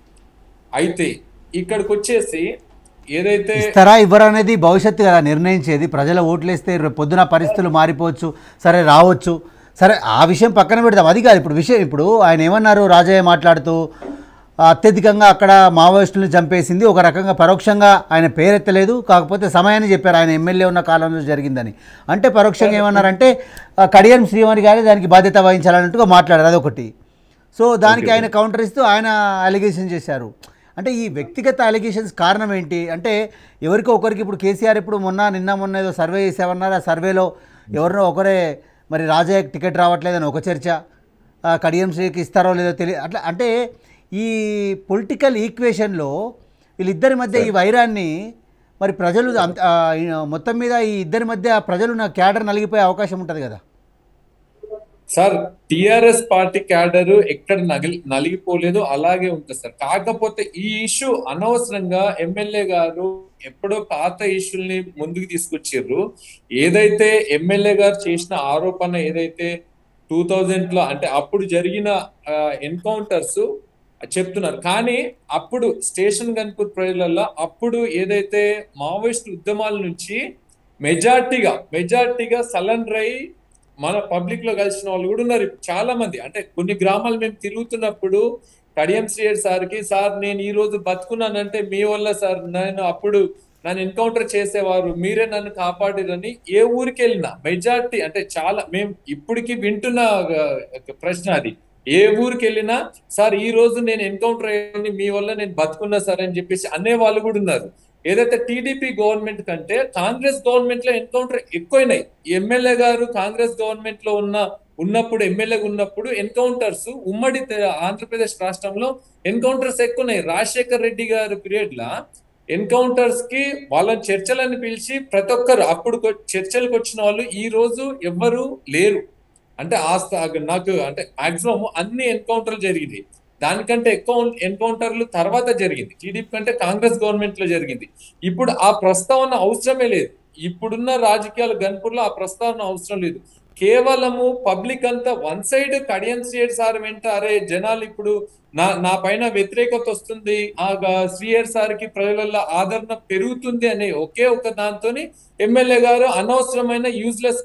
అయితే ఇక్కడికి వచ్చేసి ఏదైతే ఇస్తారా ఇవ్వరా అనేది భవిష్యత్తు కదా నిర్ణయించేది ప్రజల ఓట్లేస్తే రేపు పొద్దున పరిస్థితులు మారిపోవచ్చు సరే రావచ్చు సరే ఆ విషయం పక్కన పెడదాం అది కాదు ఇప్పుడు విషయం ఇప్పుడు ఆయన ఏమన్నారు రాజయ్య మాట్లాడుతూ ఆ, అత్యధికంగా అక్కడ మావోయిస్టులను చంపేసింది ఒక రకంగా పరోక్షంగా ఆయన పేరెత్తలేదు కాకపోతే సమయాన్ని చెప్పారు ఆయన ఎమ్మెల్యే ఉన్న కాలంలో జరిగిందని అంటే పరోక్షంగా ఏమన్నారంటే ఆ, కడియం శ్రీవాణి గారే దానికి బాధ్యత వహించాలన్నట్టుగా మాట్లాడారు అదొకటి సో దానికి ఆయన కౌంటర్ ఇస్తూ ఆయన అలిగేషన్ చేశారు అంటే ఈ వ్యక్తిగత అలిగేషన్స్ కారణం ఏంటి అంటే ఎవరికో ఒకరికి ఇప్పుడు కేసీఆర్ ఇప్పుడు మొన్న నిన్న మొన్న ఏదో సర్వే చేసామన్నారు ఆ సర్వేలో ఎవరినో ఒకరే మరి రాజయ్యకి టికెట్ రావట్లేదని ఒక చర్చ ఆ, కడియం శ్రీకి ఇస్తారో లేదో తెలియదు అట్లా అంటే ఈ పొలిటికల్ ఈక్వేషన్లో వీళ్ళిద్దరి మధ్య ఈ వైరాన్ని మరి ప్రజలు అంత- ఆ, ఈ మొత్తం మీద ఈ ఇద్దరి మధ్య ప్రజలు నా క్యాడర్ నలిగిపోయే అవకాశం ఉంటుంది కదా సార్ టిఆర్ఎస్ పార్టీ క్యాడర్ ఎక్కడ నగిలి నలిగిపోలేదు అలాగే ఉంటుంది సార్ కాకపోతే ఈ ఇష్యూ అనవసరంగా ఎమ్మెల్యే గారు ఎప్పుడో పాత ఇష్యూల్ని ముందుకు తీసుకొచ్చిర్రు ఏదైతే ఎమ్మెల్యే గారు చేసిన ఆరోపణ ఏదైతే టూ థౌజండ్ లో అంటే అప్పుడు జరిగిన ఎన్కౌంటర్స్ చెప్తున్నారు కానీ అప్పుడు స్టేషన్ గన్పూర్ ప్రజలలో అప్పుడు ఏదైతే మావోయిస్ట్ ఉద్యమాల నుంచి మెజార్టీగా మెజార్టీగా సలెండర్ అయి మన పబ్లిక్ లో కలిసిన వాళ్ళు కూడా ఉన్నారు ఇప్పుడు చాలా మంది అంటే కొన్ని గ్రామాలు మేము తిరుగుతున్నప్పుడు కడియం శ్రీయర్ సార్కి సార్ నేను ఈ రోజు బతుకున్నానంటే మీ వల్ల సార్ నేను అప్పుడు నన్ను ఎన్కౌంటర్ చేసేవారు మీరే నన్ను కాపాడిరని ఏ ఊరికి వెళ్ళినా మెజార్టీ అంటే చాలా మేము ఇప్పటికి వింటున్న ఆ, ప్రశ్న అది ఏ ఊరికి వెళ్ళినా సార్ ఈ రోజు నేను ఎన్కౌంటర్ అయ్యింది మీ వల్ల నేను బతుకున్నా సార్ అని చెప్పేసి అనే వాళ్ళు కూడా ఉన్నారు ఏదైతే టీడీపీ గవర్నమెంట్ కంటే కాంగ్రెస్ గవర్నమెంట్ లో ఎన్కౌంటర్ ఎక్కువైనాయి ఎమ్మెల్యే గారు కాంగ్రెస్ గవర్నమెంట్ లో ఉన్న ఉన్నప్పుడు ఎమ్మెల్యే ఉన్నప్పుడు ఎన్కౌంటర్స్ ఉమ్మడి తె- ఆంధ్రప్రదేశ్ రాష్ట్రంలో ఎన్కౌంటర్స్ ఎక్కువన్నాయి రాజశేఖర్ రెడ్డి గారి పీరియడ్ లా ఎన్కౌంటర్స్ కి వాళ్ళని చర్చలని పిలిచి ప్రతి ఒక్కరు అప్పుడు కొ- చర్చలకు వచ్చిన వాళ్ళు ఈ రోజు ఎవ్వరు లేరు అంటే ఆ స్థా- నాకు అంటే మాక్సిమం అన్ని ఎన్కౌంటర్లు జరిగింది దానికంటే ఎక్కువ ఎన్కౌంటర్లు తర్వాత జరిగింది టీడీపీ కంటే కాంగ్రెస్ గవర్నమెంట్ లో జరిగింది ఇప్పుడు ఆ ప్రస్తావన అవసరమే లేదు ఇప్పుడున్న రాజకీయాలు గన్పూర్లో ఆ ప్రస్తావన అవసరం లేదు కేవలము పబ్లిక్ అంతా one side Kadiyam Srihari sir వెంట అరే జనాలు ఇప్పుడు నా నా పైన వ్యతిరేకత వస్తుంది ఆ గ- శ్రీయర్ సార్ కి ప్రజలలో ఆదరణ పెరుగుతుంది అనే ఒకే ఒక దాంతోని ఎమ్మెల్యే గారు అనవసరమైన యూజ్లెస్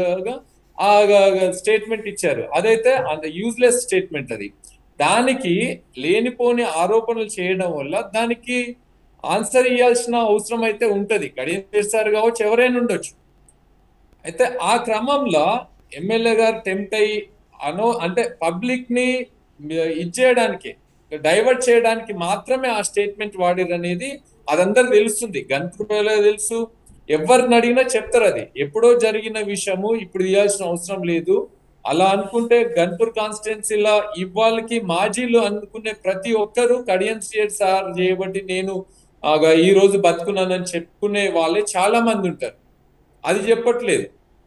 ఆ స్టేట్మెంట్ ఇచ్చారు అదైతే అంత యూజ్లెస్ స్టేట్మెంట్ అది దానికి లేనిపోని ఆరోపణలు చేయడం వల్ల దానికి ఆన్సర్ ఇవ్వాల్సిన అవసరం అయితే ఉంటది కడియం చేస్తారు కావచ్చు ఎవరైనా ఉండొచ్చు అయితే ఆ క్రమంలో ఎమ్మెల్యే గారు టెంప్ట్ అయ్యి అనో అంటే పబ్లిక్ ని ఇచ్చేయడానికి డైవర్ట్ చేయడానికి మాత్రమే ఆ స్టేట్మెంట్ వాడిరు అనేది అదందరికి తెలుస్తుంది గన్పూర్లో తెలుసు ఎవరిని అడిగినా చెప్తారు అది ఎప్పుడో జరిగిన విషయము ఇప్పుడు ఇవ్వాల్సిన అవసరం లేదు అలా అనుకుంటే గన్పూర్ కాన్స్టిట్యున్సీలో ఇవాళకి మాజీలు అనుకునే ప్రతి ఒక్కరు కడియం స్టేట్ సార్ చేయబట్టి నేను ఆగా ఈ రోజు బతుకున్నానని చెప్పుకునే వాళ్ళే చాలా మంది ఉంటారు అది చెప్పట్లేదు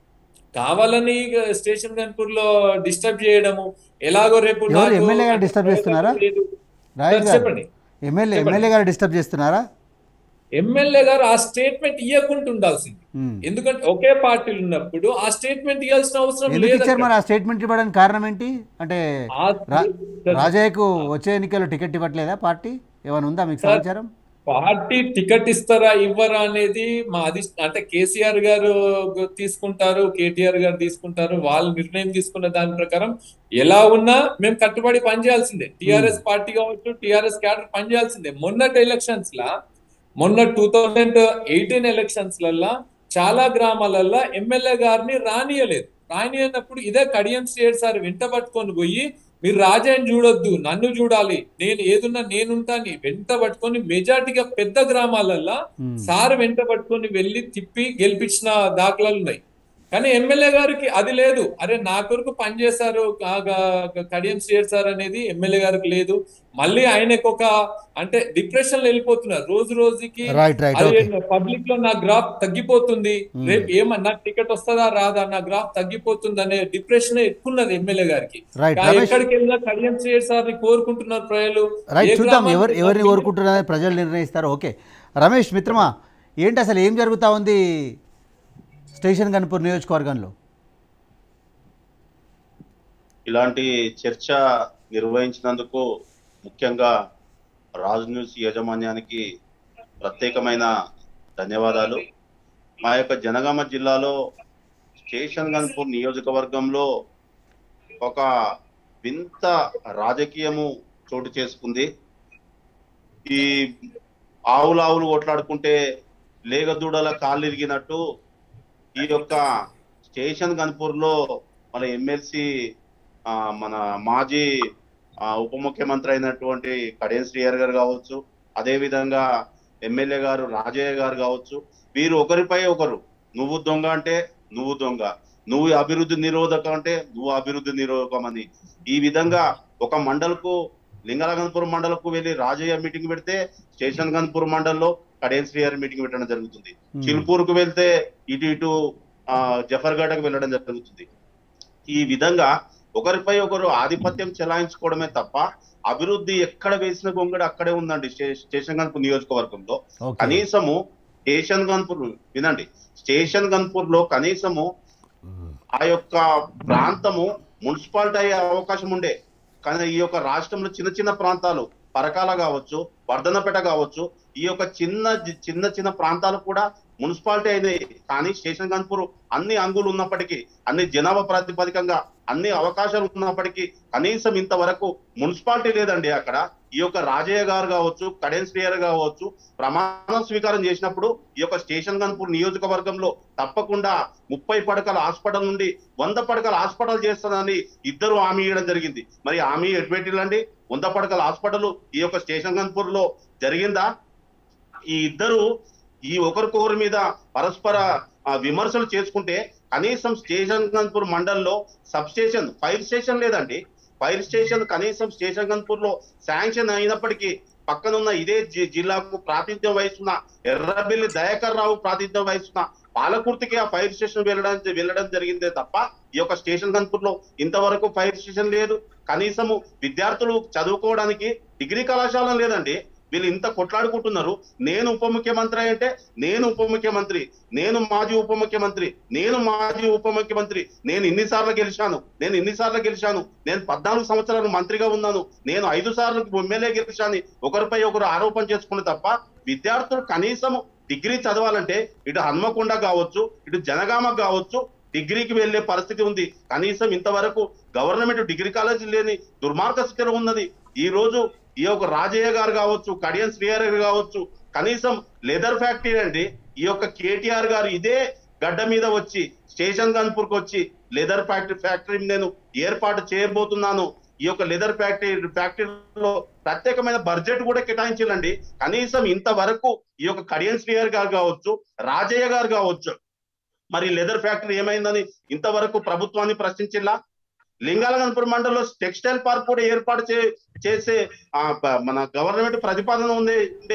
కావాలని స్టేషన్ గన్పూర్ లో డిస్టర్బ్ చేయడము ఎలాగో రేపు ఎవరు నాకు ఎమ్మెల్యే గారు అంటే disturb చేస్తున్నారా? లేదు. రాజేష్ సార్, గారు చెప్పండి ఎమ్మెల్యే చెప్పండి. ఎమ్మెల్యే గారు డిస్టర్బ్ చేస్తున్నారా ఎమ్మెల్యే గారు ఆ స్టేట్మెంట్ ఇవ్వకుండా ఉండాల్సింది ఉమ్. ఎందుకంటే ఒకే పార్టీలు ఉన్నప్పుడు ఆ స్టేట్మెంట్ ఇవ్వాల్సిన అవసరం ఎందుకు లేదు ఇచ్చారు అక్కడ. మరి ఆ స్టేట్మెంట్ ఇవ్వడానికి కారణం ఏంటి అంటే ఆ రా- సార్, రాజయ్యకు వచ్చే ఎన్నికల్లో టికెట్ ఇవ్వట్లేదా పార్టీ ఏమైనా ఉందా మీకు సార్, సమాచారం పార్టీ టికెట్ ఇస్తారా ఇవ్వరా అనేది మా అది అంటే కేసీఆర్ గారు తీసుకుంటారు కేటీఆర్ గారు తీసుకుంటారు వాళ్ళు నిర్ణయం తీసుకున్న దాని ప్రకారం ఎలా ఉన్నా మేము కట్టుబడి పనిచేయాల్సిందే టిఆర్ఎస్ పార్టీ కావచ్చు టిఆర్ఎస్ క్యాడర్ పనిచేయాల్సిందే మొన్నటి ఎలక్షన్స్ లా మొన్న టూ థౌజండ్ ఎయిటీన్ ఎలక్షన్స్ లల్లా చాలా గ్రామాలల్లో ఎమ్మెల్యే గారిని రానియలేదు రానియనప్పుడు ఇదే కడియం స్టేట్ సార్ వెంట పట్టుకొని పోయి మీరు రాజాని చూడొద్దు నన్ను చూడాలి నేను ఏదున్నా నేనుంటాని వెంట పట్టుకొని మెజార్టీగా పెద్ద గ్రామాలల్లో ఉమ్. సార్ వెంట పట్టుకొని వెళ్ళి తిప్పి గెలిపించిన దాఖలాలు ఉన్నాయి కానీ ఎమ్మెల్యే గారికి అది లేదు అరే నా కొరకు పనిచేశారు కా- కా- కడియం స్టేట్ సార్ అనేది ఎమ్మెల్యే గారికి లేదు మళ్ళీ ఆయనకు ఒక అంటే డిప్రెషన్ లో వెళ్ళిపోతున్నారు రోజు రోజుకి రైట్ రైట్ అదే ఓకే పబ్లిక్ లో నా గ్రాఫ్ తగ్గిపోతుంది Hmm. రేపు ఏమన్నా టికెట్ వస్తుందా రాదా నా గ్రాఫ్ తగ్గిపోతుంది అనే డిప్రెషన్ ఎక్కున్నది ఎమ్మెల్యే గారికి రైట్ కా- రమేష్ ఎక్కడికి వెళ్ళినా కడియం శ్రేయర్ సార్ ని కోరుకుంటున్నారు ప్రజలు రైట్ ఏ చూద్దాం గ్రామానికి ఎవరు ఎవరిని వెళ్ళినా కోరుకుంటున్నారని ప్రజలు నిర్ణయిస్తారు ఓకే రమేష్ మిత్రమా ఏంటి అసలు ఏం జరుగుతూ ఉంది స్టేషన్ గన్పూర్ నియోజకవర్గంలో ఇలాంటి చర్చ నిర్వహించినందుకు ముఖ్యంగా రాజ్ న్యూస్ యాజమాన్యానికి ప్రత్యేకమైన ధన్యవాదాలు మా యొక్క జనగామ జిల్లాలో స్టేషన్ గన్పూర్ నియోజకవర్గంలో ఒక వింత రాజకీయము చోటు చేసుకుంది ఈ ఆవులు ఆవులు కొట్లాడుకుంటే లేగదూడల కాళ్ళు ఇరిగినట్టు ఈ యొక్క స్టేషన్ గన్పూర్లో మన ఎమ్మెల్సీ ఆ, మన మాజీ ఆ, ఉప ముఖ్యమంత్రి అయినటువంటి కడియం శ్రీహర్ గారు కావచ్చు అదే విధంగా ఎమ్మెల్యే గారు రాజయ్య గారు కావచ్చు వీరు ఒకరిపై ఒకరు నువ్వు దొంగ అంటే నువ్వు దొంగ నువ్వు అభివృద్ధి నిరోధకం అంటే నువ్వు అభివృద్ధి నిరోధకం అని ఈ విధంగా ఒక మండలకు లింగరాగన్పూర్ మండలకు వెళ్ళి రాజయ్య మీటింగ్ పెడితే స్టేషన్ గన్పూర్ మండల్లో కడియం శ్రీహర్ మీటింగ్ పెట్టడం జరుగుతుంది Hmm. చిలుపూరుకు వెళ్తే ఇటు ఇటు ఆ, జఫర్గఢకు వెళ్ళడం జరుగుతుంది ఈ విధంగా ఒకరిపై ఒకరు ఆధిపత్యం చెలాయించుకోవడమే తప్ప అభివృద్ధి ఎక్కడ వేసిన గొంగడు అక్కడే ఉందండి స్టే- స్టేషన్ గన్పూర్ నియోజకవర్గంలో ఓకే కనీసము స్టేషన్ గన్పూర్ వినండి స్టేషన్ గన్పూర్ లో కనీసము ఆ యొక్క ప్రాంతము మున్సిపాలిటీ అయ్యే అవకాశం ఉండే కానీ ఈ యొక్క రాష్ట్రంలో చిన్న చిన్న ప్రాంతాలు పరకాల కావచ్చు వర్ధనపేట కావచ్చు ఈ యొక్క చిన్న చిన్న చిన్న ప్రాంతాలు కూడా మున్సిపాలిటీ అయినాయి కానీ స్టేషన్ గన్పూర్ అన్ని అంగులు ఉన్నప్పటికీ అన్ని జనాభా ప్రాతిపదికంగా అన్ని అవకాశాలు ఉన్నప్పటికీ కనీసం ఇంతవరకు మున్సిపాలిటీ లేదండి అక్కడ ఈ యొక్క రాజయ్య గారు కావచ్చు కడెన్ శ్రీయర్ కావచ్చు ప్రమాణ స్వీకారం చేసినప్పుడు ఈ యొక్క స్టేషన్ గన్పూర్ నియోజకవర్గంలో తప్పకుండా ముప్పై పడకల హాస్పిటల్ నుండి వంద పడకల హాస్పిటల్ చేస్తానని ఇద్దరు హామీ ఇవ్వడం జరిగింది మరి హామీ ఎటువంటి వంద పడకల హాస్పిటల్ ఈ యొక్క స్టేషన్ గన్పూర్ లో జరిగిందా ఈ ఇద్దరు ఈ ఒకరికొకరి మీద పరస్పర ఆ, విమర్శలు చేసుకుంటే కనీసం స్టేషన్ గన్పూర్ మండల్లో సబ్ స్టేషన్ ఫైర్ స్టేషన్ లేదండి ఫైర్ స్టేషన్ కనీసం స్టేషన్ గన్పూర్ లో శాంక్షన్ అయినప్పటికీ పక్కనున్న ఇదే జి- జిల్లాకు ప్రాతినిధ్యం వహిస్తున్న ఎర్రబెల్లి దయాకర్ రావు ప్రాతినిధ్యం వహిస్తున్న పాలకుర్తికి ఆ ఫైర్ స్టేషన్ వెళ్ళడం వెళ్ళడం జరిగిందే తప్ప ఈ యొక్క స్టేషన్ గన్పూర్ లో ఇంతవరకు ఫైర్ స్టేషన్ లేదు కనీసము విద్యార్థులు చదువుకోవడానికి డిగ్రీ కళాశాల లేదండి వీళ్ళు ఇంత కొట్లాడుకుంటున్నారు నేను ఉప ముఖ్యమంత్రి అంటే నేను ఉప ముఖ్యమంత్రి నేను మాజీ ఉప ముఖ్యమంత్రి నేను మాజీ ఉప ముఖ్యమంత్రి నేను ఇన్నిసార్లు గెలిచాను నేను ఇన్నిసార్లు గెలిచాను నేను పద్నాలుగు సంవత్సరాలు మంత్రిగా ఉన్నాను నేను ఐదు సార్లు ఎమ్మెల్యే గెలిచాను ఒకరిపై ఒకరు ఆరోపణ చేసుకుని తప్ప విద్యార్థులు కనీసం డిగ్రీ చదవాలంటే ఇటు హన్మకొండ కావచ్చు ఇటు జనగామ కావచ్చు డిగ్రీకి వెళ్లే పరిస్థితి ఉంది కనీసం ఇంతవరకు గవర్నమెంట్ డిగ్రీ కాలేజీ లేని దుర్మార్గ స్థితిలో ఉన్నది ఈ రోజు ఈ యొక్క రాజయ్య గారు కావచ్చు కడియం శ్రీహరి గారు కావచ్చు కనీసం లెదర్ ఫ్యాక్టరీ అండి ఈ యొక్క కేటీఆర్ గారు ఇదే గడ్డ మీద వచ్చి స్టేషన్ గన్పూర్ కు వచ్చి లెదర్ ఫ్యాక్టరీ ఫ్యాక్టరీ నేను ఏర్పాటు చేయబోతున్నాను ఈ యొక్క లెదర్ ఫ్యాక్టరీ ఫ్యాక్టరీలో ప్రత్యేకమైన బడ్జెట్ కూడా కేటాయించాలండి కనీసం ఇంతవరకు ఈ యొక్క కడియం శ్రీహరి గారు కావచ్చు రాజయ్య గారు కావచ్చు మరి లెదర్ ఫ్యాక్టరీ ఏమైందని ఇంతవరకు ప్రభుత్వాన్ని ప్రశ్నించిలా లింగాలగన్పూర్ మండలంలో టెక్స్టైల్ పార్క్ కూడా ఏర్పాటు చే- చేసే ఆ, ప- మన గవర్నమెంట్ ప్రతిపాదన ఉంది ఉండే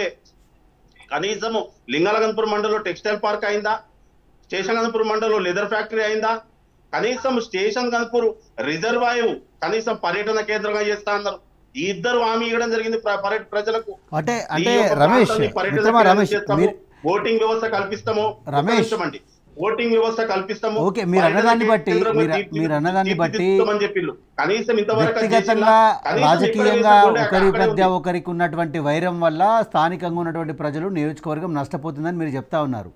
కనీసము లింగాలగన్పూర్ మండలంలో టెక్స్టైల్ పార్క్ అయిందా స్టేషన్ గన్పూర్ మండలంలో లెదర్ ఫ్యాక్టరీ అయిందా కనీసం స్టేషన్ కనుపూర్ రిజర్వాయర్ కనీసం పర్యటన కేంద్రంగా చేస్తా అన్నారు ఈ ఇద్దరు హామీ ఇవ్వడం జరిగింది ప్ర- పర్య- ప్రజలకు అంటే ఈ అంటే యొక్క రమేష్ ప్రాంతాన్ని పర్యటన మిత్రమా కేంద్రం రమేష్ చేస్తాము, మీరు ఓటింగ్ వ్యవస్థ కల్పిస్తాము ఒక్క రమేష్. నిమిషం అండి ఓటింగ్ వ్యవస్థ కల్పిస్తాము ఓకే, మీరు పర్యటన అన్నదాన్ని బట్టి- కేంద్రంగా మీరు- తీర్చి- మీరు అన్నదాన్ని బట్టి తీర్చిదిద్దుతామని చెప్పిళ్ళు కనీసం ఇంతవరకు అది వ్యక్తిగతంగా చేసిల్లా? కనీసం రాజకీయంగా ఎక్కడ వేసిన ఒకరి గుండె మధ్య అక్కడే ఒకరికి ఉన్నటువంటి వైరం వల్ల స్థానికంగా ఉన్నటువంటి ప్రజలు నియోజకవర్గం నష్టపోతుందని మీరు చెప్తా ఉన్నారు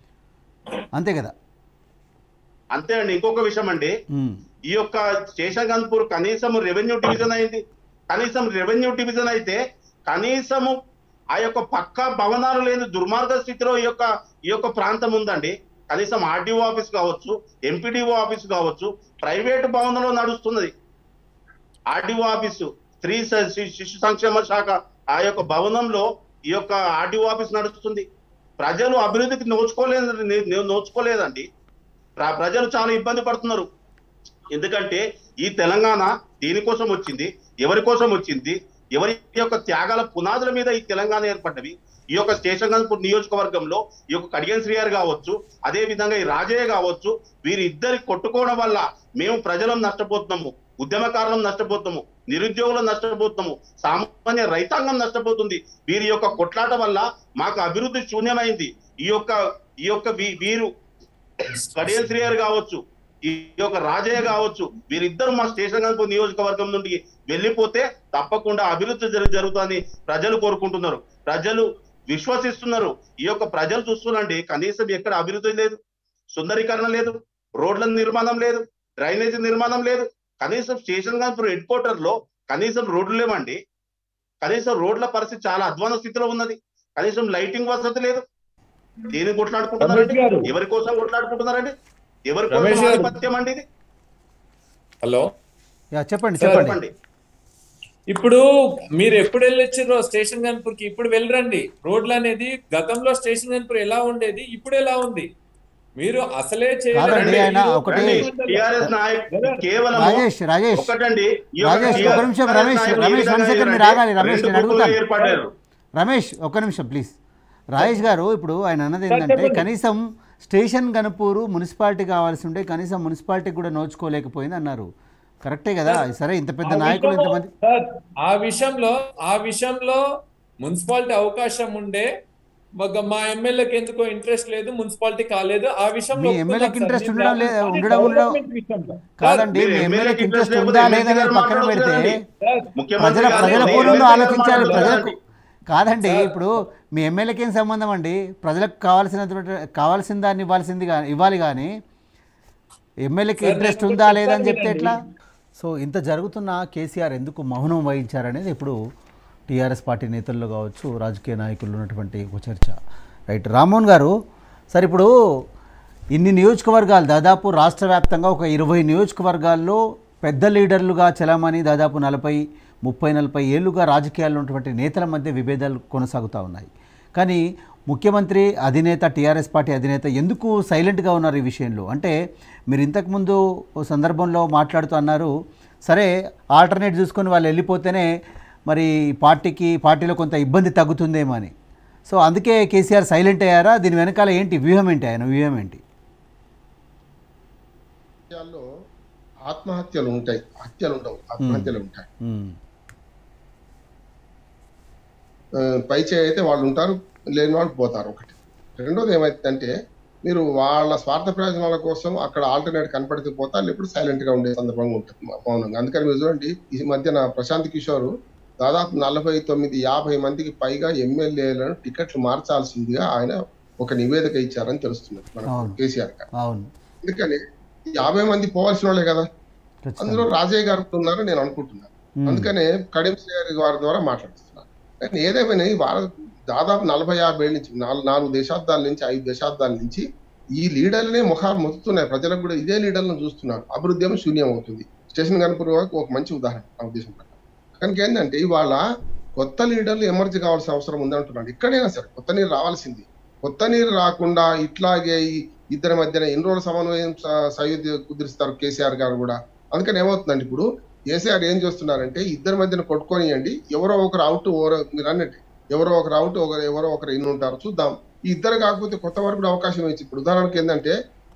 అంతే కదా అంతే అండి ఇంకొక విషయం అండి ఉమ్. ఈ యొక్క స్టేషన్ గన్పూర్ కనీసం రెవెన్యూ డివిజన్ అయింది కనీసం రెవెన్యూ డివిజన్ అయితే కనీసము ఆ యొక్క పక్క భవనాలు లేని దుర్మార్గ స్థితిలో ఈ యొక్క ఈ యొక్క ప్రాంతం ఉందండి కనీసం ఆర్డీఓ ఆఫీస్ కావచ్చు ఎంపీడీఓ ఆఫీస్ కావచ్చు ప్రైవేట్ భవనంలో నడుస్తున్నది ఆర్డీఓ ఆఫీసు స్త్రీ స- శి- శిశు సంక్షేమ శాఖ ఆ యొక్క భవనంలో ఈ యొక్క ఆర్డీఓ ఆఫీస్ నడుస్తుంది ప్రజలు అభివృద్ధికి నోచుకోలేదు నే- నే- నోచుకోలేదండి ప్ర- ప్రజలు చాలా ఇబ్బంది పడుతున్నారు ఎందుకంటే ఈ తెలంగాణ దేనికోసం వచ్చింది ఎవరి కోసం వచ్చింది ఎవరి యొక్క త్యాగాల పునాదుల మీద ఈ తెలంగాణ ఏర్పడ్డవి ఈ యొక్క స్టేషన్ గన్పూర్ నియోజకవర్గంలో ఈ యొక్క కడిగన్ శ్రీయార్ కావచ్చు అదే విధంగా ఈ రాజయ్య కావచ్చు వీరిద్దరి కొట్టుకోవడం వల్ల మేము ప్రజలం నష్టపోతున్నాము ఉద్యమకారులం నష్టపోతున్నాము నిరుద్యోగులు నష్టపోతున్నాము సామాన్య రైతాంగం నష్టపోతుంది వీరి యొక్క కొట్లాట వల్ల మాకు అభివృద్ధి శూన్యమైంది ఈ యొక్క ఈ యొక్క వీ- వీరు కడియల్ శ్రీయర్ కావచ్చు ఈ యొక్క రాజయ్య కావచ్చు వీరిద్దరు మా స్టేషన్ గన్పూర్ నియోజకవర్గం నుండి వెళ్ళిపోతే తప్పకుండా అభివృద్ధి జరు- జరుగుతుందని ప్రజలు కోరుకుంటున్నారు ప్రజలు విశ్వసిస్తున్నారు ఈ యొక్క ప్రజలు చూస్తున్నాండి కనీసం ఎక్కడ అభివృద్ధి లేదు సుందరీకరణ లేదు రోడ్ల నిర్మాణం లేదు డ్రైనేజీ నిర్మాణం లేదు కనీసం స్టేషన్ గన్పూర్ హెడ్ క్వార్టర్ లో కనీసం రోడ్లు లేవండి కనీసం రోడ్ల పరిస్థితి చాలా అధ్వాన స్థితిలో ఉన్నది కనీసం లైటింగ్ వసతి లేదు దేని కొట్లాడుకుంటున్నారండి రమేష్ గారు. ఎవరి కోసం కొట్లాడుకుంటున్నారండి ఎవరి రమేష్ కోసం గారు. ఆధిపత్యం అండి ఇది హలో యా చెప్పండి సార్, చెప్పండి చెప్పండి ఇప్పుడు మీరు ఎప్పుడు వెళ్ళొచ్చారో స్టేషన్ గన్పూర్ కి ఇప్పుడు వెళ్ళరండి రోడ్లు అనేది గతంలో స్టేషన్ గన్పూర్ ఎలా ఉండేది ఇప్పుడు ఎలా ఉంది మీరు అసలే కాదండి, చేయలేదండి. ఆయన ఒకటి- టిఆర్ఎస్ నాయకులు కేవలం రాజేష్ రాజేష్ ఒకటండి ఈ యొక్క రాజేష్, TRS ఒక నిమిషం, రమేష్, నాయకులు రమేష్, ఈ one విధంగా second మీరు ఏంటంటే ఆగాలి, రమేష్, రెండు నేను గుంపులుగా అడుగుతాను. ఏర్పడ్డారు రమేష్ ఒక్క నిమిషం ప్లీజ్ రాజేష్ గారు ఇప్పుడు ఆయన అన్నది ఏంటంటే చెప్పండి. కనీసం స్టేషన్ గణపూరు మున్సిపాలిటీ కావాల్సి ఉంటే కనీసం మున్సిపాలిటీ కూడా నోచుకోలేకపోయింది అన్నారు కరెక్టే కదా సరే ఇంత పెద్ద ఆ నాయకులు విషయంలో- ఇంతమంది సార్, ఆ విషయంలో ఆ విషయంలో మున్సిపాలిటీ అవకాశం ఉండే ఒక మా ఎమ్మెల్యేకి ఎందుకో ఇంట్రెస్ట్ లేదు మున్సిపాలిటీ కాలేదు ఆ విషయంలో మీ ఒప్పుకుందాం ఎమ్మెల్యేకి సార్. ఇంట్రెస్ట్ మీ ఉండడం లే- కానీ ఉండడం ఉండడం డెవలప్మెంట్ విషయంలో. కాదండి మీరు మీ ఎమ్మెల్యేకి ఎమ్మెల్యేకి ఇంట్రెస్ట్ ఇంట్రెస్ట్ ఉందా లేకపోతే లేదా అనేది ఎమ్మెల్యే పక్కన పెడితే మాట్లాడొచ్చు సార్, ముఖ్యమంత్రి ప్రజల గారు ప్రజల ఎమ్మెల్యే కోణంలో గారు ఆలోచించాలి మాట్లాడొచ్చు ప్రజలకు కాదండి సార్. ఇప్పుడు మీ ఎమ్మెల్యేకి ఏం సంబంధం అండి ప్రజలకు కావాల్సినటువంటి కావాల్సిన దాన్ని ఇవ్వాల్సింది గా- ఇవ్వాలి కానీ ఎమ్మెల్యేకి సార్, ఇంట్రెస్ట్ నేను ఉందా ఒకటి లేదా అని చెప్తాను చెప్తే ఎట్లా వినండి. సో ఇంత జరుగుతున్న కేసీఆర్ ఎందుకు మౌనం వహించారనేది ఇప్పుడు టీఆర్ఎస్ పార్టీ నేతల్లో కావచ్చు రాజకీయ నాయకులు ఉన్నటువంటి ఒక చర్చ రైట్ రామ్మోహన్ గారు సార్ ఇప్పుడు ఇన్ని నియోజకవర్గాలు దాదాపు రాష్ట్ర వ్యాప్తంగా ఒక ఇరవై నియోజకవర్గాల్లో పెద్ద లీడర్లుగా చలామణి దాదాపు నలభై ముప్పై నలభై ఏళ్ళుగా రాజకీయాల్లో ఉన్నటువంటి నేతల మధ్య విభేదాలు కొనసాగుతూ ఉన్నాయి కానీ ముఖ్యమంత్రి అధినేత టీఆర్ఎస్ పార్టీ అధినేత ఎందుకు సైలెంట్గా ఉన్నారు ఈ విషయంలో అంటే మీరు ఇంతకుముందు ఓ సందర్భంలో మాట్లాడుతూ అన్నారు సరే ఆల్టర్నేట్ చూసుకొని వాళ్ళు వెళ్ళిపోతేనే మరి పార్టీకి పార్టీలో కొంత ఇబ్బంది తగ్గుతుందేమో అని సో అందుకే కేసీఆర్ సైలెంట్ అయ్యారా దీని వెనకాల ఏంటి వ్యూహం ఏంటి ఆయన వ్యూహం ఏంటి రాజకీయాల్లో ఆత్మహత్యలు ఉంటాయి హత్యలు ఉండవు ఆత్మహత్యలు ఉంటాయి ఉమ్, ఆ, పై చేయి అయితే వాళ్ళు ఉంటారు లేని వాళ్ళు పోతారు ఒకటి రెండోది ఏమైందంటే మీరు వాళ్ళ స్వార్థ ప్రయోజనాల కోసం అక్కడ ఆల్టర్నేట్ కనపడితే పోతారు ఎప్పుడు సైలెంట్ గా ఉండే సందర్భంగా ఉంటుంది మౌ- మౌనంగా అందుకని మీరు చూడండి ఈ మధ్యన ప్రశాంత్ కిషోర్ దాదాపు నలభై తొమ్మిది యాభై మందికి పైగా ఎమ్మెల్యేలను టికెట్లు మార్చాల్సిందిగా ఆయన ఒక నివేదిక ఇచ్చారని తెలుస్తున్నది మనకు అవును. కేసీఆర్ గారు అవును అందుకని ఈ యాభై మంది పోవాల్సిన వాళ్ళే కదా అందులో ఖచ్చితంగా రాజయ్య గారు ఉన్నారని నేను అనుకుంటున్నాను ఉమ్, అందుకనే కడియం శ్రీహరి గారి ద్వారా మాట్లాడిస్తున్నాను కానీ ఏదేమైనా ఈ వాళ్ళ దాదాపు నలభై యాభై ఏళ్ళ నుంచి నాలుగు నాలుగు దశాబ్దాల నుంచి ఐదు దశాబ్దాల నుంచి ఈ లీడర్లనే ముఖాలు మొత్తుతున్నాయి ప్రజలకు కూడా ఇదే లీడర్లను చూస్తున్నారు అభివృద్ధి ఏమో శూన్యం అవుతుంది స్టేషన్ కనుపూర్ ఒక మంచి ఉదాహరణ నా ఉద్దేశం ప్రకారం కనుక ఏంటంటే ఇవాళ కొత్త లీడర్లు ఎమర్జ్ కావాల్సిన అవసరం ఉందంటున్నాడు ఎక్కడైనా సరే కొత్త నీరు రావాల్సింది కొత్త నీరు రాకుండా ఇట్లాగే ఈ ఇద్దరి మధ్యన ఎన్ని రోజుల సమన్వయం స- సయోధ్య కుదిరిస్తారు కేసీఆర్ గారు కూడా అందుకని ఏమవుతుందండి ఇప్పుడు కేసీఆర్ ఏం చేస్తున్నారంటే ఇద్దరి మధ్యన కొట్టుకొనియండి ఎవరో ఒకరు అవుట్ ఎవరో మీరు అన్నట్టు ఎవరో ఒకరు అవుట్ ఒకరు ఎవరో ఒకరు ఇన్ని ఉంటారు చూద్దాం ఈ ఇద్దరు కాకపోతే కొత్త వరకు కూడా అవకాశం ఇచ్చి ఇప్పుడు ఉదాహరణకి ఏంటంటే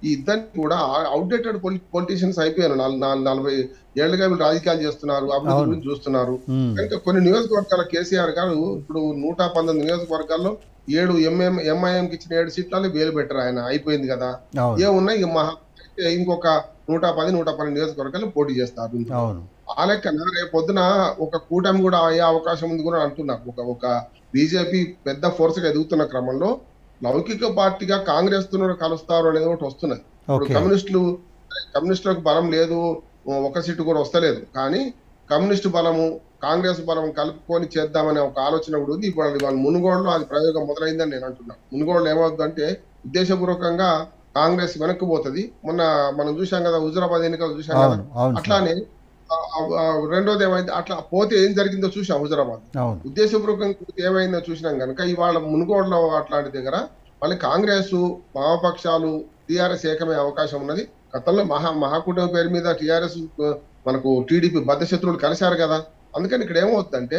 ఈ ఇద్దరిని కూడా అవుట్డేటెడ్ పొలిటీషియన్స్ అయిపోయారు నాలుగు నాలుగు- నలభై ఏళ్ళుగా వీళ్ళు రాజకీయాలు చేస్తున్నారు అభివృద్ధి అవును. గురించి చూస్తున్నారు ఉమ్, కనుక కొన్ని నియోజకవర్గాల కేసీఆర్ గారు ఇప్పుడు నూట పంతొమ్మిది నియోజకవర్గాల్లో ఏడు ఎంఎం ఎంఐఎం కి ఇచ్చిన ఏడు సీట్లలో వేలు పెట్టారు ఆయన అయిపోయింది కదా అవును ఏమున్నాయి ఇక మహా అయితే ఇంకొక నూట పది నూట పన్నెండు నియోజకవర్గాలు పోటీ చేస్తారు అవును ఆ లెక్కన రేపు పొద్దున ఒక కూటమి కూడా అయ్యే అవకాశం ఉంది కూడా అంటున్నారు ఒక ఒక బీజేపీ పెద్ద ఫోర్స్ గా ఎదుగుతున్న క్రమంలో లౌకిక పార్టీగా కాంగ్రెస్ తో కలుస్తారు అనేది ఒకటి వస్తున్నది ఇప్పుడు ఓకే కమ్యూనిస్టులు కమ్యూనిస్టులకు బలం లేదు ఒక సీటు కూడా వస్తలేదు కానీ కమ్యూనిస్టు బలము కాంగ్రెస్ బలం కలుపుకొని చేద్దామనే ఒక ఆలోచన కూడా ఉంది ఇప్పుడు వాళ్ళ మునుగోడులో అది ప్రయోగం మొదలైందని నేను అంటున్నాను మునుగోడులో ఏమవుతుందంటే ఉద్దేశపూర్వకంగా కాంగ్రెస్ వెనక్కి పోతుంది మొన్న మనం చూసాం కదా హుజరాబాద్ ఎన్నికలు చూసాం కదా అవును అవును సార్. అట్లానే ఆ- ఆ- ఆ రెండోది ఏమైంది అట్లా పోతే ఏం జరిగిందో చూసాం హుజరాబాద్ అవును ఉద్దేశపూర్వకంగా ఏమైందో చూసినాం కనుక ఇవాళ మునుగోడులో అట్లాంటి దగ్గర మళ్ళీ కాంగ్రెస్ వామపక్షాలు టిఆర్ఎస్ ఏకమే అవకాశం ఉన్నది గతంలో మహా మహాకూటమి పేరు మీద టిఆర్ఎస్ మనకు టీడీపీ బద్ధశత్రువులు కలిశారు కదా అందుకని ఇక్కడ ఏమవుతుందంటే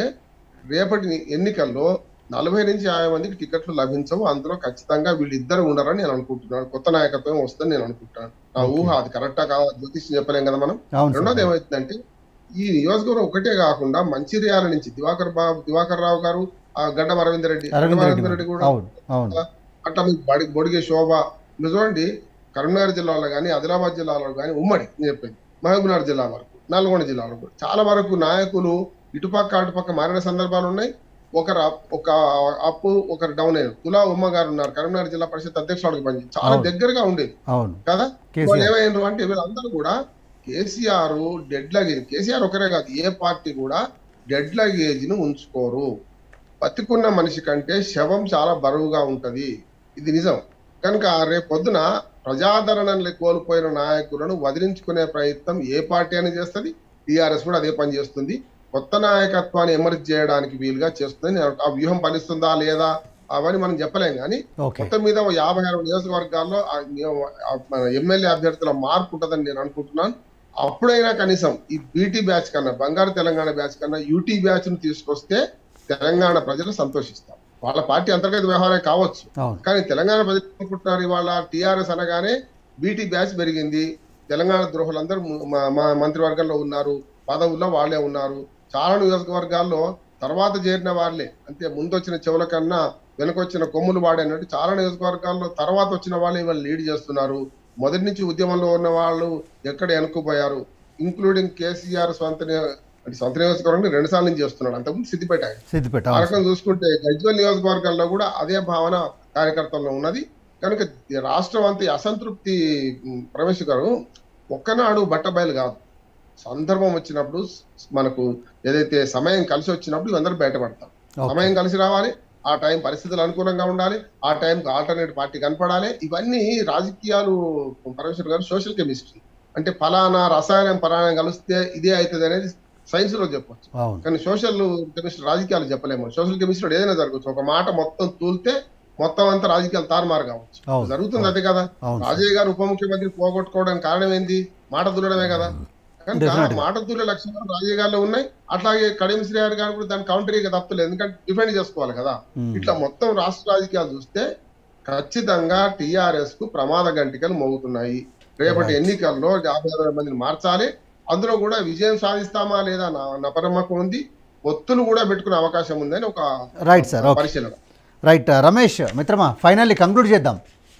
రేపటి ఎన్నికల్లో నలభై నుంచి యాభై మందికి టికెట్లు లభించవు అందులో ఖచ్చితంగా వీళ్ళిద్దరు ఉండరని నేను అనుకుంటున్నాను కొత్త నాయకత్వం వస్తుందని నేను అనుకుంటున్నాను నా ఊహ అది కరెక్టా కాదు జ్యోతిష్యం చెప్పలేం కదా మనం అవును రెండోది సార్ ఏమవుతుందంటే ఈ నియోజకవర్గం ఒకటే కాకుండా మంచిర్యాల నుంచి దివాకర్ బాబు దివాకర్ రావు గారు ఆ గడ్డం అరవింద్ రెడ్డి అరవింద్ గడ్డం రెడ్డి అరవింద్ కూడా అవును అవును అట్లా మీకు బడి బొడిగే శోభ మీరు చూడండి కరీంనగర్ జిల్లాలో కానీ ఆదిలాబాద్ జిల్లాలో కానీ ఉమ్మడి నేను చెప్పేది మహబూబ్నగర్ జిల్లా వరకు నల్గొండ జిల్లాలో కూడా చాలా వరకు నాయకులు ఇటుపక్క అటుపక్క మారిన సందర్భాలు ఉన్నాయి ఒకరు అప్- ఒక అప్పు ఒకరు డౌన్ అయ్యారు తులా ఉమ్మ గారు ఉన్నారు కరీంనగర్ జిల్లా పరిషత్ అధ్యక్షుడికి పనిచేసి చాలా అవును. దగ్గరగా ఉండేది అవును కదా వాళ్ళు కేసీఆర్ ఏమైండ్రు అంటే వీళ్ళందరూ కూడా కేసీఆర్ డెడ్ లగేజ్ కేసీఆర్ ఒకరే కాదు ఏ పార్టీ కూడా డెడ్ లగేజ్ ను ఉంచుకోరు బతికున్న మనిషి కంటే శవం చాలా బరువుగా ఉంటది ఇది నిజం కనుక రేపు పొద్దున ప్రజాదరణ కోల్పోయిన నాయకులను వదిలించుకునే ప్రయత్నం ఏ పార్టీ అని చేస్తుంది టీఆర్ఎస్ కూడా అదే పని చేస్తుంది కొత్త నాయకత్వాన్ని ఎమర్జ్ చేయడానికి వీలుగా చేస్తుంది నేను ఆ వ్యూహం ఫలిస్తుందా లేదా అవన్నీ మనం చెప్పలేం కానీ ఓకే మొత్తం మీద ఓ యాభై ఆరు నియోజకవర్గాల్లో ఆ నియో- ఆ మన ఎమ్మెల్యే అభ్యర్థుల మార్పు ఉంటుందని నేను అనుకుంటున్నాను అప్పుడైనా కనీసం ఈ బీటీ బ్యాచ్ కన్నా బంగారు తెలంగాణ బ్యాచ్ కన్నా యూటీ బ్యాచ్ ను తీసుకొస్తే తెలంగాణ ప్రజలు సంతోషిస్తారు వాళ్ళ పార్టీ అంతర్గత వ్యవహారం కావచ్చు అవును కానీ తెలంగాణ ప్రజలు అనుకుంటున్నారు ఇవాళ టిఆర్ఎస్ అనగానే బీటీ బ్యాచ్ పెరిగింది తెలంగాణ ద్రోహులందరూ మా- మా మంత్రివర్గంలో ఉన్నారు పదవుల్లో వాళ్ళే ఉన్నారు చాలా నియోజకవర్గాల్లో తర్వాత చేరిన వాళ్ళే అంటే ముందు వచ్చిన చెవుల కన్నా వెనకొచ్చిన కొమ్ములు వాడేనట్టు చాలా నియోజకవర్గాల్లో తర్వాత వచ్చిన వాళ్ళే ఇవాళ లీడ్ చేస్తున్నారు మొదటి నుంచి ఉద్యమంలో ఉన్న వాళ్ళు ఎక్కడ వెనుక్కుపోయారు ఇంక్లూడింగ్ కేసీఆర్ సొంత నియో- అంటే సొంత నియోజకవర్గం రెండు సార్లు నుంచి చేస్తున్నాడు అంతకుముందు సిద్దిపేట ఆయన. సిద్దిపేట ఆ అవును రకంగా చూసుకుంటే గజ్వల్ నియోజకవర్గాల్లో కూడా అదే భావన కార్యకర్తల్లో ఉన్నది కనుక ఈ రాష్ట్రం అంతా ఈ అసంతృప్తి ఉమ్, రమేష్ గారు ఒక్కనాడు బట్టబయలు కాదు సందర్భం వచ్చినప్పుడు స్- మనకు ఏదైతే సమయం కలిసి వచ్చినప్పుడు ఇవందరూ బయటపడతాం ఓకే. సమయం కలిసి రావాలి ఆ టైం పరిస్థితులు అనుకూలంగా ఉండాలి ఆ టైంకి ఆల్టర్నేట్ పార్టీ కనపడాలి ఇవన్నీ రాజకీయాలు పరమేశ్వర్ గారు సోషల్ కెమిస్ట్రీ అంటే ఫలానా రసాయనం పలానా కలిస్తే ఇదే అవుతుంది అనేది సైన్స్ లో చెప్పొచ్చు అవును కానీ సోషల్ కెమిస్ట్రీ రాజకీయాలు చెప్పలేము సోషల్ కెమిస్ట్రీ ఏదైనా జరగచ్చు ఒక మాట మొత్తం తూలితే మొత్తం అంతా రాజకీయాలు తారుమారు కావచ్చు అవును జరుగుతుంది అదే కదా అవును సార్. రాజయ్య గారు ఉప ముఖ్యమంత్రి పోగొట్టుకోవడానికి కారణం ఏంది మాట తులడమే కదా కనుక Definitely. మాట తులే లక్ష్యాలు రాజయ్య గారిలో ఉన్నాయి అట్లాగే కడియం శ్రీహరి గారు కూడా దాని కౌంటర్ ఇక తప్పలేదు ఎందుకంటే డిఫెండ్ చేసుకోవాలి కదా ఉమ్. ఇట్లా మొత్తం రాష్ట్ర రాజకీయాలు చూస్తే ఖచ్చితంగా టిఆర్ఎస్ కు ప్రమాద గంటికలు మోగుతున్నాయి రేపటి Right. ఎన్నికల్లో యాభై అరవై మందిని మార్చాలి అందులో కూడా విజయం సాధిస్తామా లేదా నా నపనమ్మకం ఉంది ఒత్తులు కూడా పెట్టుకునే అవకాశం ఉందని ఒక రైట్ సార్ ఓకే పరిశీలన రైట్ రమేష్ మిత్రమా ఫైనల్లీ కంక్లూడ్ చేద్దాం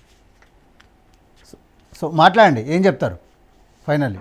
సో- సో మాట్లాడండి ఏం చెప్తారు ఫైనల్లీ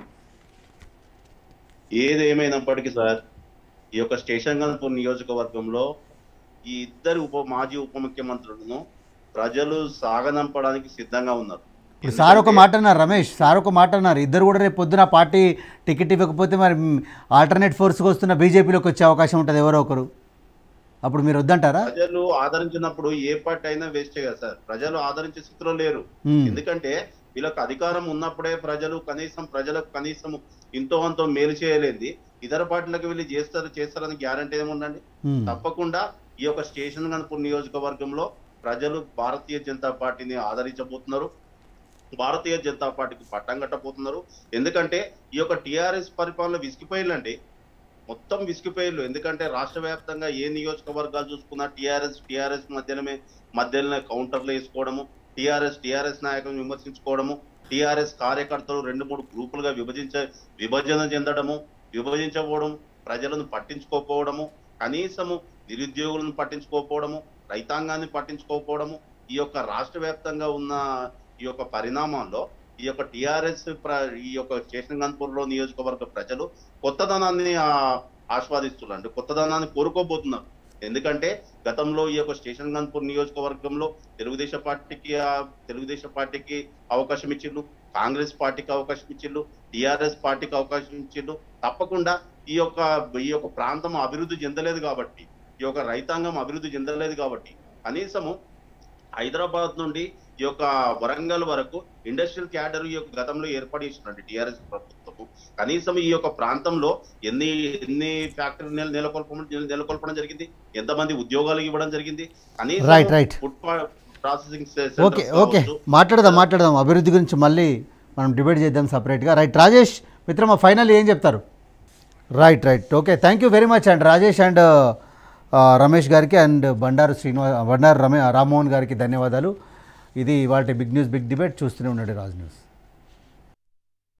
ఏది ఏమైనప్పటికీ సార్ ఈ యొక్క స్టేషన్ గన్పూర్ నియోజకవర్గంలో ఈ ఇద్దరు ఉప మాజీ ఉప ముఖ్యమంత్రులను ప్రజలు సాగనంపడానికి సిద్ధంగా ఉన్నారు ఇప్పుడు సార్ ఒక ఎందుకంటే- మాట అన్నారు రమేష్ సార్ ఒక మాట అన్నారు ఇద్దరు కూడా రేపు పొద్దున పార్టీ టికెట్ ఇవ్వకపోతే మరి ఆల్టర్నేట్ ఫోర్స్కి వస్తున్న బీజేపీలోకి వచ్చే అవకాశం ఉంటుంది ఎవరో ఒకరు అప్పుడు మీరు వద్దంటారా ప్రజలు ఆదరించినప్పుడు ఏ పార్టీ అయినా వేస్టే కదా సార్ ప్రజలు ఆదరించే స్థితిలో లేరు ఉమ్, ఎందుకంటే వీళ్ళకి అధికారం ఉన్నప్పుడే ప్రజలు కనీసం ప్రజలకు కనీసం ఇంతో అంతో మేలు చేయలేంది ఇతర పార్టీలకు వెళ్ళి చేస్తారు చేస్తారని గ్యారంటీ ఏముందండి ఉమ్, తప్పకుండా ఈ యొక్క స్టేషన్ గన్పూర్ నియోజకవర్గంలో ప్రజలు భారతీయ జనతా పార్టీని ఆదరించబోతున్నారు భారతీయ జనతా పార్టీకి పట్టం కట్టబోతున్నారు ఎందుకంటే ఈ యొక్క టిఆర్ఎస్ పరిపాలన విసిగిపోయిందండి మొత్తం విసిగిపోయిల్లు ఎందుకంటే రాష్ట్ర వ్యాప్తంగా ఏ నియోజకవర్గాలు చూసుకున్నా టిఆర్ఎస్ టిఆర్ఎస్ మధ్యనమే మధ్యలోనే కౌంటర్లు వేసుకోవడము టిఆర్ఎస్ టిఆర్ఎస్ నాయకులను విమర్శించుకోవడము టిఆర్ఎస్ కార్యకర్తలు రెండు మూడు గ్రూపులుగా విభజించ విభజన చెందడము విభజించకపోవడం ప్రజలను పట్టించుకోకపోవడము కనీసము నిరుద్యోగులను పట్టించుకోకపోవడము రైతాంగాన్ని పట్టించుకోకపోవడము ఈ యొక్క రాష్ట్ర వ్యాప్తంగా ఉన్న ఈ యొక్క పరిణామాల్లో ఈ యొక్క టిఆర్ఎస్ ఈ యొక్క స్టేషన్ గన్పూర్ లో నియోజకవర్గ ప్రజలు కొత్తదనాన్ని ఆ, ఆస్వాదిస్తున్నారు అంటే కొత్తదనాన్ని కోరుకోబోతున్నారు ఎందుకంటే గతంలో ఈ యొక్క స్టేషన్ గన్పూర్ నియోజకవర్గంలో తెలుగుదేశం పార్టీకి ఆ, తెలుగుదేశం పార్టీకి అవకాశం ఇచ్చిండు కాంగ్రెస్ పార్టీకి అవకాశం ఇచ్చిండు టిఆర్ఎస్ పార్టీకి అవకాశం ఇచ్చిండు తప్పకుండా ఈ యొక్క ఈ యొక్క ప్రాంతం అభివృద్ధి చెందలేదు కాబట్టి ఈ యొక్క రైతాంగం అభివృద్ధి చెందలేదు కాబట్టి కనీసము హైదరాబాద్ నుండి ఈ యొక్క వరంగల్ వరకు ఇండస్ట్రియల్ క్యాడర్ ఈ యొక్క గతంలో ఏర్పాటు చేసినట్టు టిఆర్ఎస్ ప్రభుత్వము కనీసం ఈ యొక్క ప్రాంతంలో ఎన్ని ఎన్ని ఫ్యాక్టరీ నెలకొల్పడం నెలకొల్పడం జరిగింది ఎంతమంది ఉద్యోగాలు ఇవ్వడం జరిగింది కనీసం Right, right. Food processing okay okay మాట్లాడదాం మాట్లాడదాం అభివృద్ధి గురించి మళ్ళీ మనం డిబేట్ చేద్దాం సపరేట్గా రైట్ రాజేష్ మిత్రమా ఫైనల్ ఏం చెప్తారు right right okay thank you very much and Rajesh and Ramesh గారికి అండ్ బండారు శ్రీనివాస్ బండారు రమే రామ్మోహన్ గారికి ధన్యవాదాలు ఇది వాటి బిగ్ న్యూస్ బిగ్ డిబేట్ చూస్తూనే ఉండండి రాజ్ న్యూస్